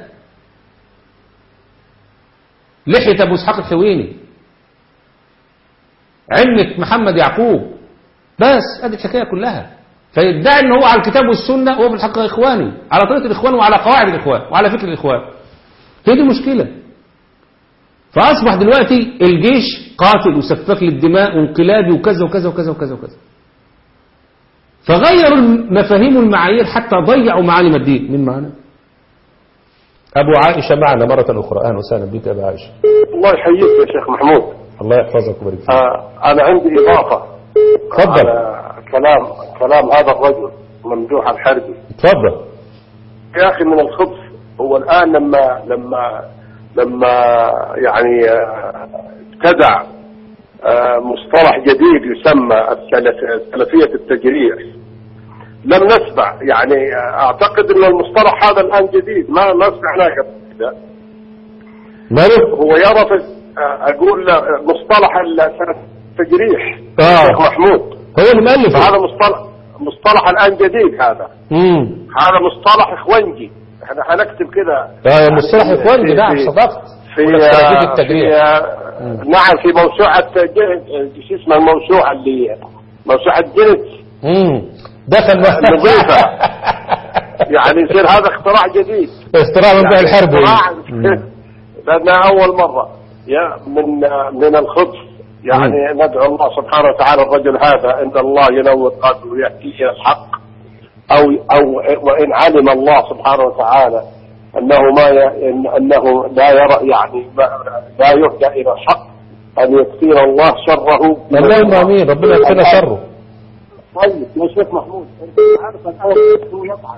لحية أبو إسحاق الحويني علمة محمد يعقوب بس ادي الحكاية كلها فيدعي ان هو على الكتاب والسنة وهو في الحقيقة اخواني على طريقة الاخوان وعلى قواعد الاخوان وعلى فكر الاخوان هي دي المشكلة فاصبح دلوقتي الجيش قاتل وسفاك للدماء وانقلابي وكذا وكذا وكذا وكذا وكذا فغيروا المفاهيم والمعايير حتى ضيعوا معالم الدين من معنا أبو عائشة معنا مرة أخرى أهلا وسهلا بك أبو عائشة الله يحييك يا شيخ محمود الله يحفظك ويبارك فيك آه أنا عندي إضافة تفضل. على كلام كلام هذا الرجل ممدوح الحربي اتفضل يا أخي من الخبث هو الآن لما لما لما يعني آه، ابتدع آه، مصطلح جديد يسمى السلف- سلفية التجريح لم نسمع يعني آه، أعتقد أن المصطلح هذا الآن جديد ما ما سمعناه قبل كده ماله هو يرى في آه، أقول آه، مصطلح السلف- التجريح آه. شيخ محمود هو اللي مؤلف فهذا مصطلح مصطلح الآن جديد هذا امم هذا مصطلح إخوانجي احنا هنكتب كده اه مصطلح اخواني في- نعم في- صدقت في يقول لك سلفية في التجريح نعم في موسوعة ج- شو اسمها الموسوعة اللي موسوعة جنت امم دخل نظيفة يعني يصير هذا اختراع جديد اختراع ممدوح يعني الحرب اختراع لأنها أول مرة يا من من الخبث يعني ندعو الله سبحانه وتعالى الرجل هذا إن الله ينور قلبه ويهديه إلى الحق أو أو وإن علم الله سبحانه وتعالى أنه ما ي... إن أنه لا يرى يعني ما لا يهدى إلى الحق أن يكفينا الله شره اللهم امين ربنا يكفينا شره طيب يا شيخ محمود أنت عارف الآن هو يطعن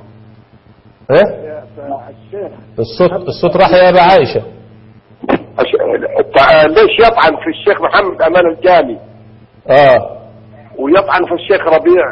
ايه الشيخ الصوت الصوت راح يا ابا عائشه أش- تع- ليش يطعن في الشيخ محمد أمان الجامي اه ويطعن في الشيخ ربيع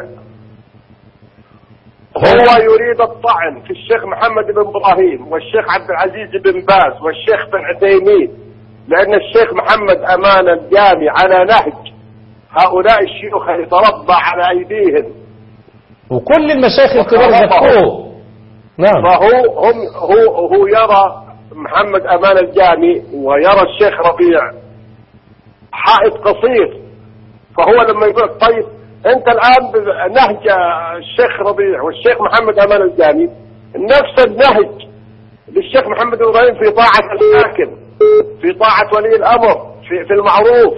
هو يريد الطعن في الشيخ محمد بن ابراهيم والشيخ عبد العزيز بن باز والشيخ بن عثيمين لان الشيخ محمد امان الجامي على نهج هؤلاء الشيوخ يتربى على ايديهم وكل المشايخ الكبار ذكروه نعم فهو هم هو هو يرى محمد امان الجامي ويرى الشيخ ربيع حائط قصير فهو لما يقول طيب انت الان نهج الشيخ ربيع والشيخ محمد امان الجامي نفس النهج للشيخ محمد ابراهيم في طاعه الحاكم في طاعه ولي الامر في في المعروف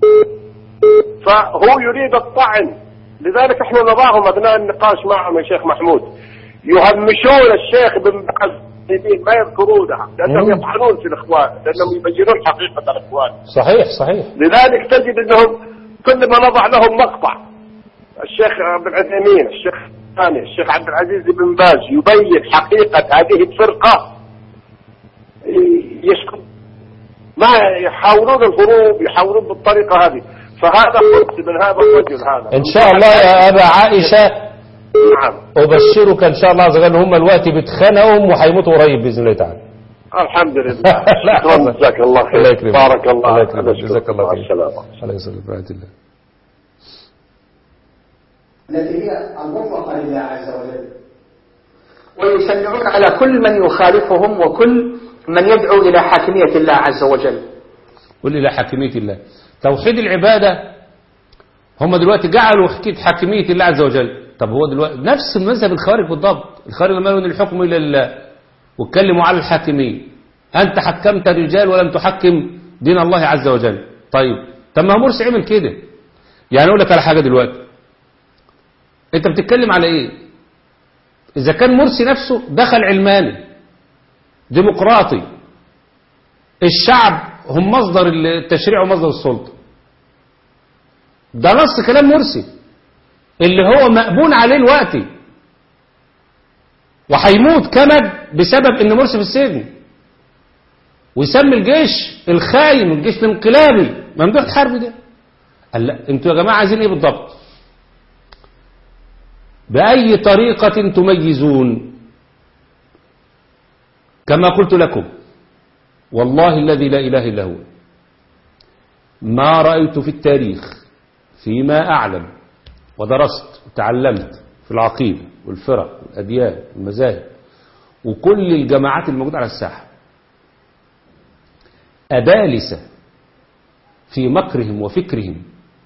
فهو يريد الطعن لذلك احنا نراهم اثناء النقاش معهم يا شيخ محمود يهمشون الشيخ بن باز ما يذكرونها لانهم مم. يطعنون في الاخوان لانهم يبينون حقيقه الاخوان صحيح صحيح لذلك تجد انهم كل ما نضع لهم مقطع الشيخ عبد العثيمين الشيخ الثاني الشيخ عبد العزيز بن باز يبين حقيقة هذه الفرقة ي- يسكت ما يحاولون الهروب يحاولون بالطريقة هذه فهذا خبث من هذا الرجل هذا ان شاء الله يا ابا عائشه نعم ابشرك ان شاء الله عز وجل هم الوقت بيتخانقوا وهيموتوا قريب باذن الله تعالى الحمد لله لا شكرا حول. جزاك الله الله خير يكرمك بارك الله الله يكرمك أشكرك. جزاك الله مع خير السلامة الله يسلمك في رعاية الله التي هي المرفقة لله عز وجل ويشنعون على كل من يخالفهم وكل من يدعو إلى حاكمية الله عز وجل قل إلى حاكمية الله توحيد العبادة هم دلوقتي جعلوا حكاية حاكمية الله عز وجل طب هو دلوقتي نفس المذهب الخوارج بالضبط الخوارج لما قالوا ان الحكم إلا لله واتكلموا على الحاكمية أنت حكمت الرجال ولم تحكم دين الله عز وجل طيب طب ما هو مرسي عمل كده يعني أقول لك على حاجة دلوقتي أنت بتتكلم على إيه إذا كان مرسي نفسه دخل علماني ديمقراطي الشعب هم مصدر التشريع ومصدر السلطة ده نص كلام مرسي اللي هو مأبون عليه الوقت وهيموت كمد بسبب ان مرسي في السجن ويسمي الجيش الخاين والجيش الانقلابي ممدوح الحرب ده قال لا انتوا يا جماعة عايزين ايه بالضبط بأي طريقة تميزون كما قلت لكم والله الذي لا إله إلا هو ما رأيت في التاريخ فيما أعلم ودرست وتعلمت في العقيدة والفرق والأديان والمذاهب وكل الجماعات الموجودة على الساحة أبالسة في مكرهم وفكرهم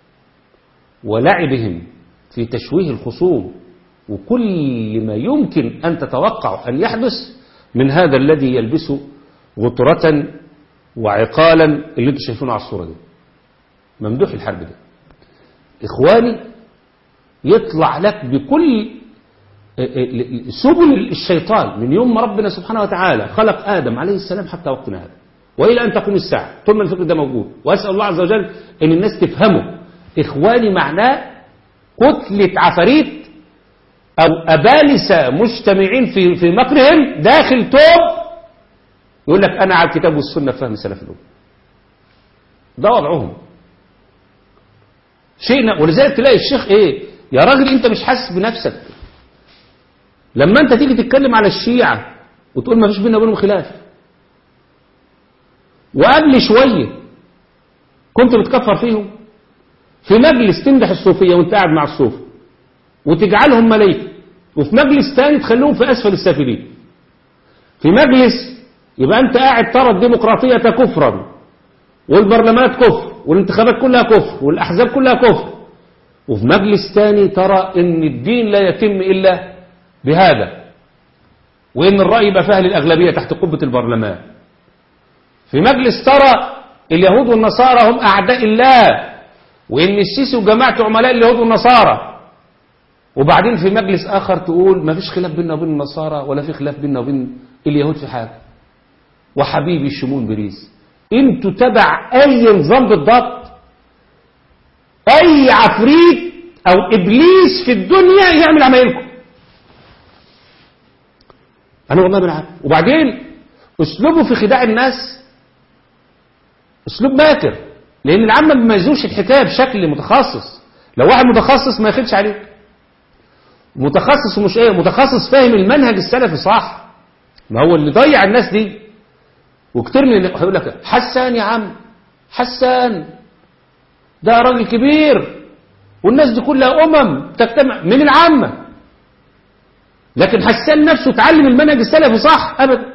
ولعبهم في تشويه الخصوم وكل ما يمكن أن تتوقع أن يحدث من هذا الذي يلبس غطرة وعقالا اللي انتم شايفينه على الصورة دي ممدوح الحرب ده إخواني يطلع لك بكل سبل الشيطان من يوم ما ربنا سبحانه وتعالى خلق آدم عليه السلام حتى وقتنا هذا وإلى أن تكون الساعة طول ما الفكر ده موجود وأسأل الله عز وجل أن الناس تفهمه إخواني معناه كتلة عفاريت أو أبالسة مجتمعين في في مكرهم داخل توب يقول لك أنا على الكتاب والسنة فهم سلف الأمة ده وضعهم شيء ولذلك تلاقي الشيخ إيه يا راجل أنت مش حاسس بنفسك لما أنت تيجي تتكلم على الشيعة وتقول ما فيش بيننا وبينهم خلاف وقبل شوية كنت بتكفر فيهم في مجلس تمدح الصوفية وانت قاعد مع الصوفي وتجعلهم ملايكة وفي مجلس تاني تخليهم في أسفل السافلين في مجلس يبقى أنت قاعد ترى الديمقراطية كفرا والبرلمانات كفر والانتخابات كلها كفر والأحزاب كلها كفر وفي مجلس تاني ترى ان الدين لا يتم إلا بهذا وإن الرأي يبقى فيها للأغلبية تحت قبة البرلمان في مجلس ترى اليهود والنصارى هم أعداء الله وإن السيسي وجماعته عملاء اليهود والنصارى وبعدين في مجلس آخر تقول ما فيش خلاف بيننا وبين النصارى ولا في خلاف بيننا وبين اليهود في حاجة وحبيبي الشمون بريز انتوا تبع أي نظام بالضبط أي عفريت أو إبليس في الدنيا يعمل عمايلكم أنا والله بالعب وبعدين أسلوبه في خداع الناس أسلوب ماكر لأن العامة ما يزوش الحكاية بشكل متخصص لو واحد متخصص ما يخدش عليه متخصص ومش ايه متخصص فاهم المنهج السلفي صح ما هو اللي ضيع الناس دي وكتير من اللي هيقول لك حسان يا عم حسان ده راجل كبير والناس دي كلها امم تجتمع من العامه لكن حسان نفسه اتعلم المنهج السلفي صح ابدا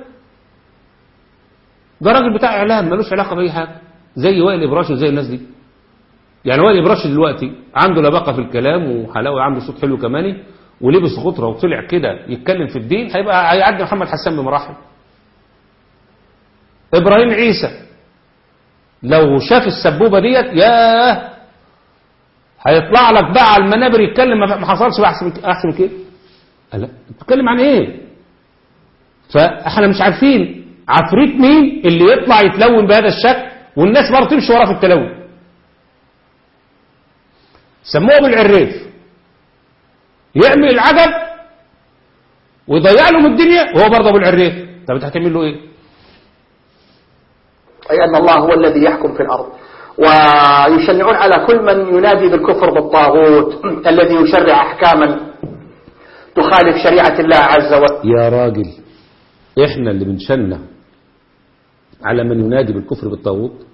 ده راجل بتاع اعلام ملوش علاقه باي حاجه زي وائل ابراشي وزي الناس دي يعني وائل ابراشي دلوقتي عنده لباقه في الكلام وحلاوه عنده صوت حلو كماني ولبس غطره وطلع كده يتكلم في الدين هيبقى هيعدي محمد حسان بمراحل ابراهيم عيسى لو شاف السبوبه ديت ياه هيطلع لك بقى على المنابر يتكلم ما حصلش بقى احسن احسن من كده لا بتتكلم عن ايه فاحنا مش عارفين عفريت مين اللي يطلع يتلون بهذا الشكل والناس برضه تمشي وراه في التلون سموه بالعريف يعمل العجب ويضيع لهم الدنيا وهو برضه ابو العريف طب انت هتعمل له ايه أي أن الله هو الذي يحكم في الأرض ويشنعون على كل من ينادي بالكفر بالطاغوت الذي يشرع أحكاما تخالف شريعة الله عز وجل يا راجل احنا اللي بنشنع على من ينادي بالكفر بالطاغوت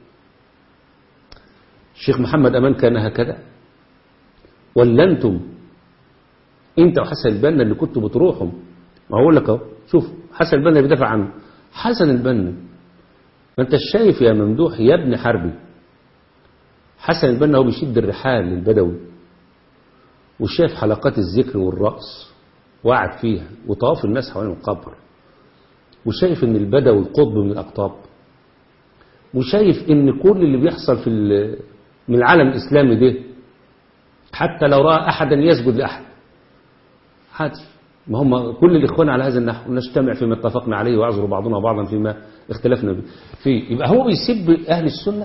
الشيخ محمد أمان كان هكذا ولا انتم انت وحسن البنا اللي كنتوا بتروحوا ما هقول لك اهو شوف حسن البنا اللي بيدافع عنه حسن البنا ما انت شايف يا ممدوح يا ابن حربي حسن البنا هو بيشد الرحال للبدوي وشاف حلقات الذكر والرقص وقعد فيها وطواف الناس حوالين القبر وشايف ان البدوي قطب من الاقطاب وشايف ان كل اللي بيحصل في من العالم الاسلامي ده حتى لو راى احدا يسجد لاحد عادي ما هم كل الاخوان على هذا النحو نجتمع فيما اتفقنا عليه واعذر بعضنا بعضا فيما اختلفنا فيه يبقى هو بيسب اهل السنه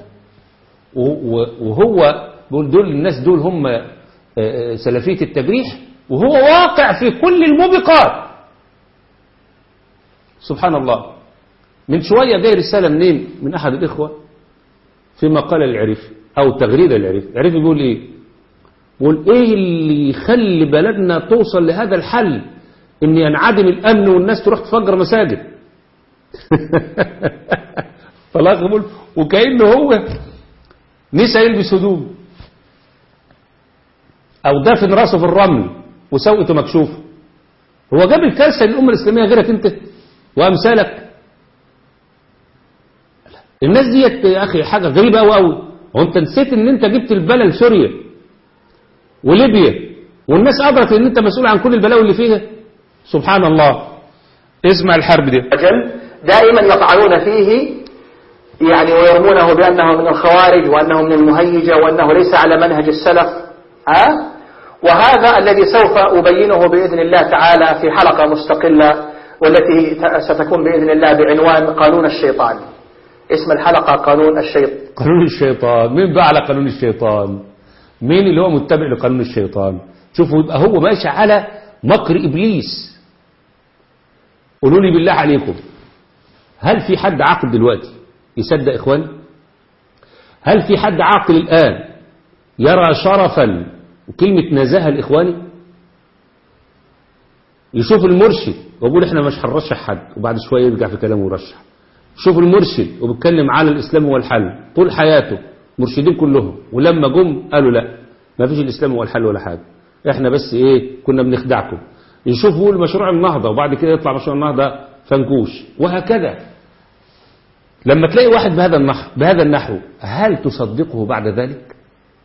وهو بيقول دول الناس دول هم سلفيه التجريح وهو واقع في كل الموبقات سبحان الله من شويه جاي رساله منين من احد الاخوه فيما قال العريفي او تغريده العريفي العريفي بيقول ايه بيقول ايه اللي يخلي بلدنا توصل لهذا الحل ان ينعدم الامن والناس تروح تفجر مساجد طلاق قبول وكأنه هو نسى يلبس هدوم او دافن راسه في الرمل وسوقته مكشوفه هو جاب الكارثه للامه الاسلاميه غيرك انت وامثالك الناس ديت يا اخي حاجه غريبه قوي قوي هو انت نسيت ان انت جبت البلاء لسوريا وليبيا والناس ادركت ان انت مسؤول عن كل البلاوي اللي فيها سبحان الله اسمع الحرب دي وجل دائما يطعنون فيه يعني ويرمونه بأنه من الخوارج وأنه من المهيجة وأنه ليس على منهج السلف ها؟ وهذا الذي سوف أبينه بإذن الله تعالى في حلقة مستقلة والتي ت- ستكون بإذن الله بعنوان قانون الشيطان اسم الحلقة قانون الشيطان قانون الشيطان مين بقى على قانون الشيطان مين اللي هو متبع لقانون الشيطان شوفوا يبقى هو ماشي على مكر إبليس قولوا لي بالله عليكم هل في حد عاقل دلوقتي يصدق إخوان هل في حد عاقل الآن يرى شرفا وكلمة نزاهة الإخواني يشوف المرشد ويقول احنا مش هنرشح حد وبعد شوية يرجع في كلامه ويرشح شوف المرشد وبيتكلم على الإسلام هو الحل طول حياته مرشدين كلهم ولما جم قالوا لا ما فيش الإسلام هو الحل ولا حاجة احنا بس ايه كنا بنخدعكم يشوف يقول مشروع النهضة وبعد كده يطلع مشروع النهضة فنكوش وهكذا لما تلاقي واحد بهذا النحو بهذا النحو هل تصدقه بعد ذلك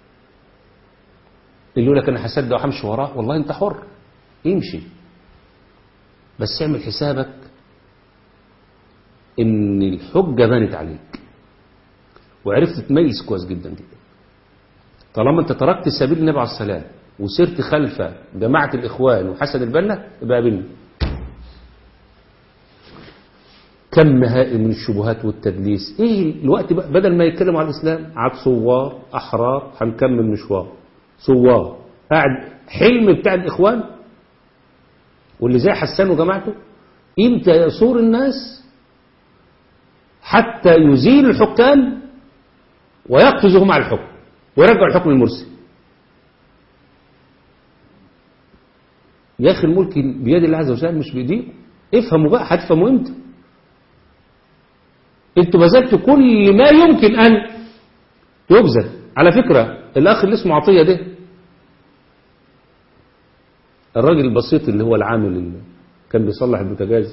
اللي يقول لك انا هصدق وهمشي وراه والله انت حر امشي بس اعمل حسابك ان الحجة بانت عليك وعرفت تميز كويس جدا جدا طالما انت تركت سبيل النبي عليه السلام وسرت خلف جماعة الإخوان وحسن البنا يبقى قابلني كم هائل من الشبهات والتدليس ايه الوقت بقى بدل ما يتكلموا على الإسلام عاد صوار أحرار هنكمل مشوار صوار قاعد حلم بتاع الإخوان واللي زي حسان وجماعته امتى يصور الناس حتى يزيل الحكام ويقفزهم على الحكم ويرجع الحكم المرسي يا أخي الملك بيد الله عز وجل مش بإيديكم افهموا بقى هتفهموا امتى انتوا بذلتوا كل ما يمكن أن يبذل على فكرة الأخ اللي اسمه عطية ده الراجل البسيط اللي هو العامل اللي كان بيصلح البوتاجاز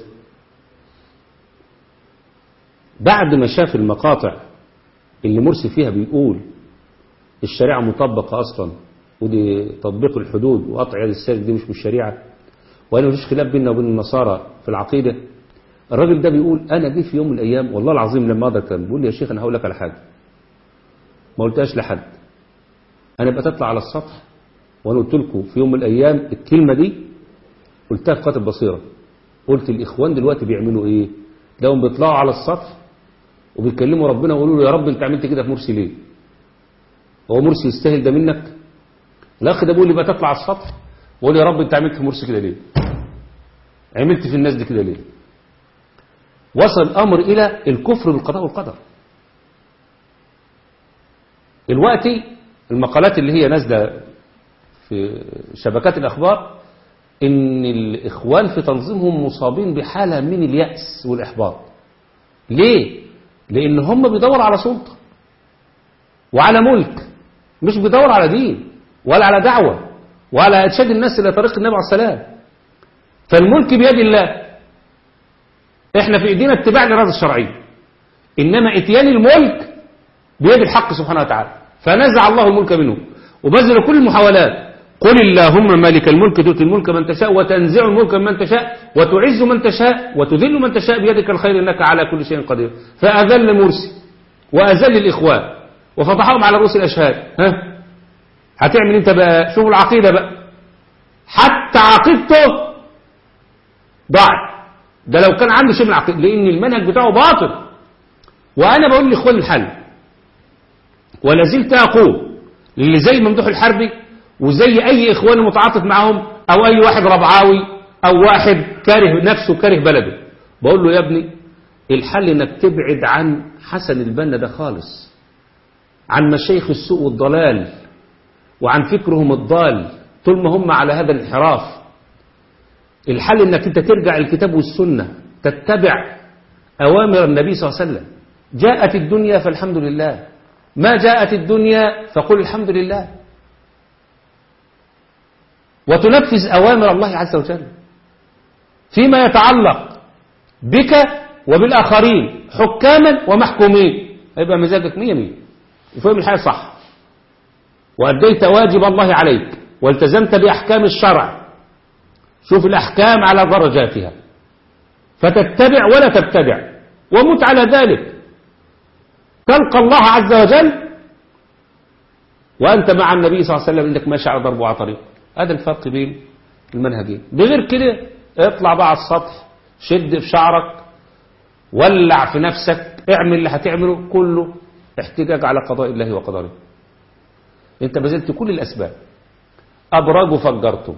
بعد ما شاف المقاطع اللي مرسي فيها بيقول الشريعة مطبقة أصلا ودي تطبيق الحدود وقطع يد السارق دي مش من الشريعة وأنا مفيش خلاف بيننا وبين النصارى في العقيدة الراجل ده بيقول أنا جه في يوم من الأيام والله العظيم لما أقدر كان بيقول لي يا شيخ أنا هقول لك على حاجة ما قلتهاش لحد أنا بقى تطلع على السطح وأنا قلت لكم في يوم من الأيام الكلمة دي قلتها في قاتل بصيرة قلت الإخوان دلوقتي بيعملوا إيه ده بيطلعوا على السطح وبيكلموا ربنا ويقولوا له يا رب أنت عملت كده في مرسي ليه هو مرسي يستاهل ده منك الأخ ده بيقول لي بقى تطلع على السطح وقول يا رب أنت عملت في مرسي كده ليه عملت في الناس دي كده ليه وصل الأمر إلى الكفر بالقضاء والقدر دلوقتي المقالات اللي هي نازله في شبكات الأخبار إن الإخوان في تنظيمهم مصابين بحالة من اليأس والإحباط ليه؟ لأن هم بيدوروا على سلطة وعلى ملك مش بيدور على دين ولا على دعوة ولا إرشاد الناس إلى طريق النبي عليه السلام فالملك بيد الله احنا في ايدينا اتباع الإرادة الشرعية إنما اتيان الملك بيد الحق سبحانه وتعالى فنزع الله الملك منه وبذل كل المحاولات قل اللهم مالك الملك تؤتي الملك من تشاء وتنزع الملك من تشاء وتعز من تشاء وتذل من تشاء بيدك الخير انك على كل شيء قدير فاذل مرسي واذل الاخوان وفضحهم على رؤوس الاشهاد ها هتعمل انت بقى شوف العقيده بقى حتى عقيدته ضاعت ده لو كان عنده شيء من العقيده لان المنهج بتاعه باطل وانا بقول لاخوان الحل ولا زلت اقول اللي زي ممدوح الحربي وزي اي اخوان متعاطف معهم او اي واحد ربعاوي او واحد كاره نفسه كاره بلده بقول له يا ابني الحل انك تبعد عن حسن البنا ده خالص عن مشايخ السوء والضلال وعن فكرهم الضال طول ما هم على هذا الانحراف الحل انك انت ترجع الكتاب والسنة تتبع أوامر النبي صلى الله عليه وسلم جاءت الدنيا فالحمد لله ما جاءت الدنيا فقل الحمد لله وتنفذ أوامر الله عز وجل فيما يتعلق بك وبالآخرين حكاما ومحكومين هيبقى مزاجك مية مية وفهم الحياة صح وأديت واجب الله عليك والتزمت بأحكام الشرع شوف الأحكام على درجاتها فتتبع ولا تبتدع ومت على ذلك تلقى الله عز وجل وأنت مع النبي صلى الله عليه وسلم إنك ماشي على ضرب وعطريق هذا الفرق بين المنهجين بغير كده اطلع بقى على السطح شد في شعرك ولع في نفسك اعمل اللي هتعمله كله احتجاج على قضاء الله وقدره انت بذلت كل الأسباب أبراج وفجرتم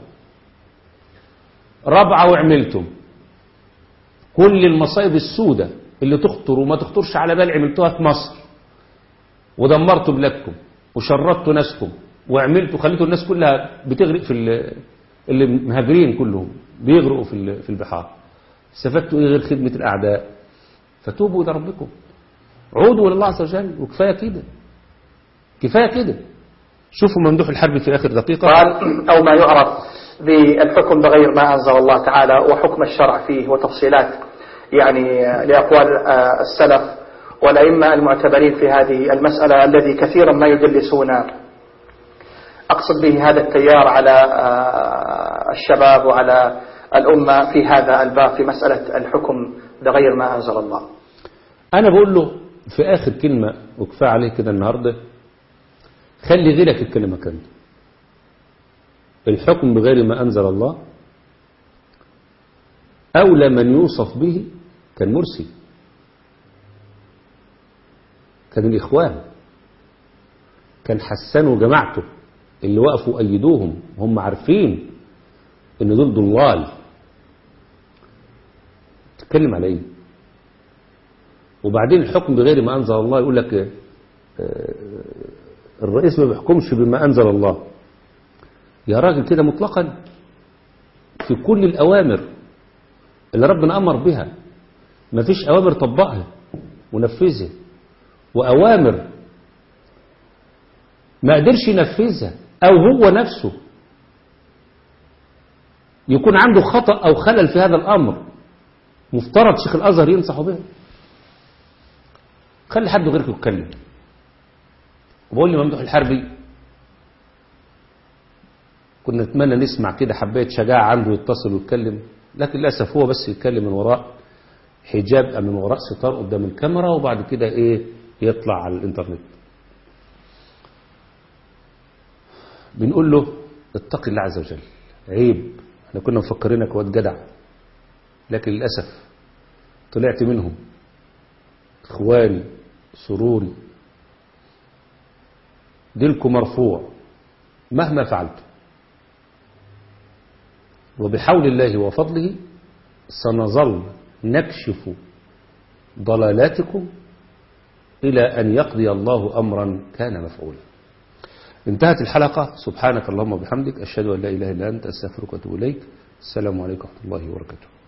ربعة وعملتم كل المصائب السودة اللي تخطر وما تخطرش على بال عملتوها في مصر ودمرتوا بلادكم وشردتوا ناسكم وعملتوا خليتوا الناس كلها بتغرق في ال- اللي مهاجرين كلهم بيغرقوا في ال- في البحار استفدتوا ايه غير خدمة الأعداء فتوبوا إلى ربكم عودوا إلى الله عز وجل وكفاية كده كفاية كده شوفوا ممدوح الحرب في آخر دقيقة قال أو ما يعرف بالحكم بغير ما أنزل الله تعالى وحكم الشرع فيه وتفصيلات يعني لأقوال آه، السلف والأئمة المعتبرين في هذه المسألة الذي كثيرا ما يدلسون أقصد به هذا التيار على آه، الشباب وعلى الأمة في هذا الباب في مسألة الحكم بغير ما أنزل الله أنا بقول له في آخر كلمة وكفاية عليه كده النهاردة خلي غيرك الكلمة كانت الحكم بغير ما أنزل الله أولى من يوصف به كان مرسي كان الإخوان كان حسان وجماعته اللي وقفوا أيدوهم هم عارفين إن دول ضلال تتكلم على إيه وبعدين الحكم بغير ما أنزل الله يقول لك آه، الرئيس ما بيحكمش بما أنزل الله يا راجل كده مطلقا في كل الأوامر اللي ربنا أمر بها ما فيش أوامر طبقها ونفذها وأوامر ما قدرش ينفذها أو هو نفسه يكون عنده خطأ أو خلل في هذا الأمر مفترض شيخ الأزهر ينصح به خلي حد غيرك يتكلم وبقول لي ممدوح الحربي كنا نتمنى نسمع كده حباية شجاعة عنده يتصل ويتكلم لكن للأسف هو بس يتكلم من وراء حجاب أو من وراء ستار قدام الكاميرا وبعد كده إيه يطلع على الإنترنت بنقول له اتق الله عز وجل عيب احنا كنا مفكرينك واد جدع لكن للأسف طلعت منهم اخواني سروري ديلكم مرفوع مهما فعلت وبحول الله وفضله سنظل نكشف ضلالاتكم إلى أن يقضي الله أمرا كان مفعولا انتهت الحلقة سبحانك اللهم وبحمدك أشهد أن لا إله إلا أنت أستغفرك وأتوب إليك السلام عليكم ورحمة الله وبركاته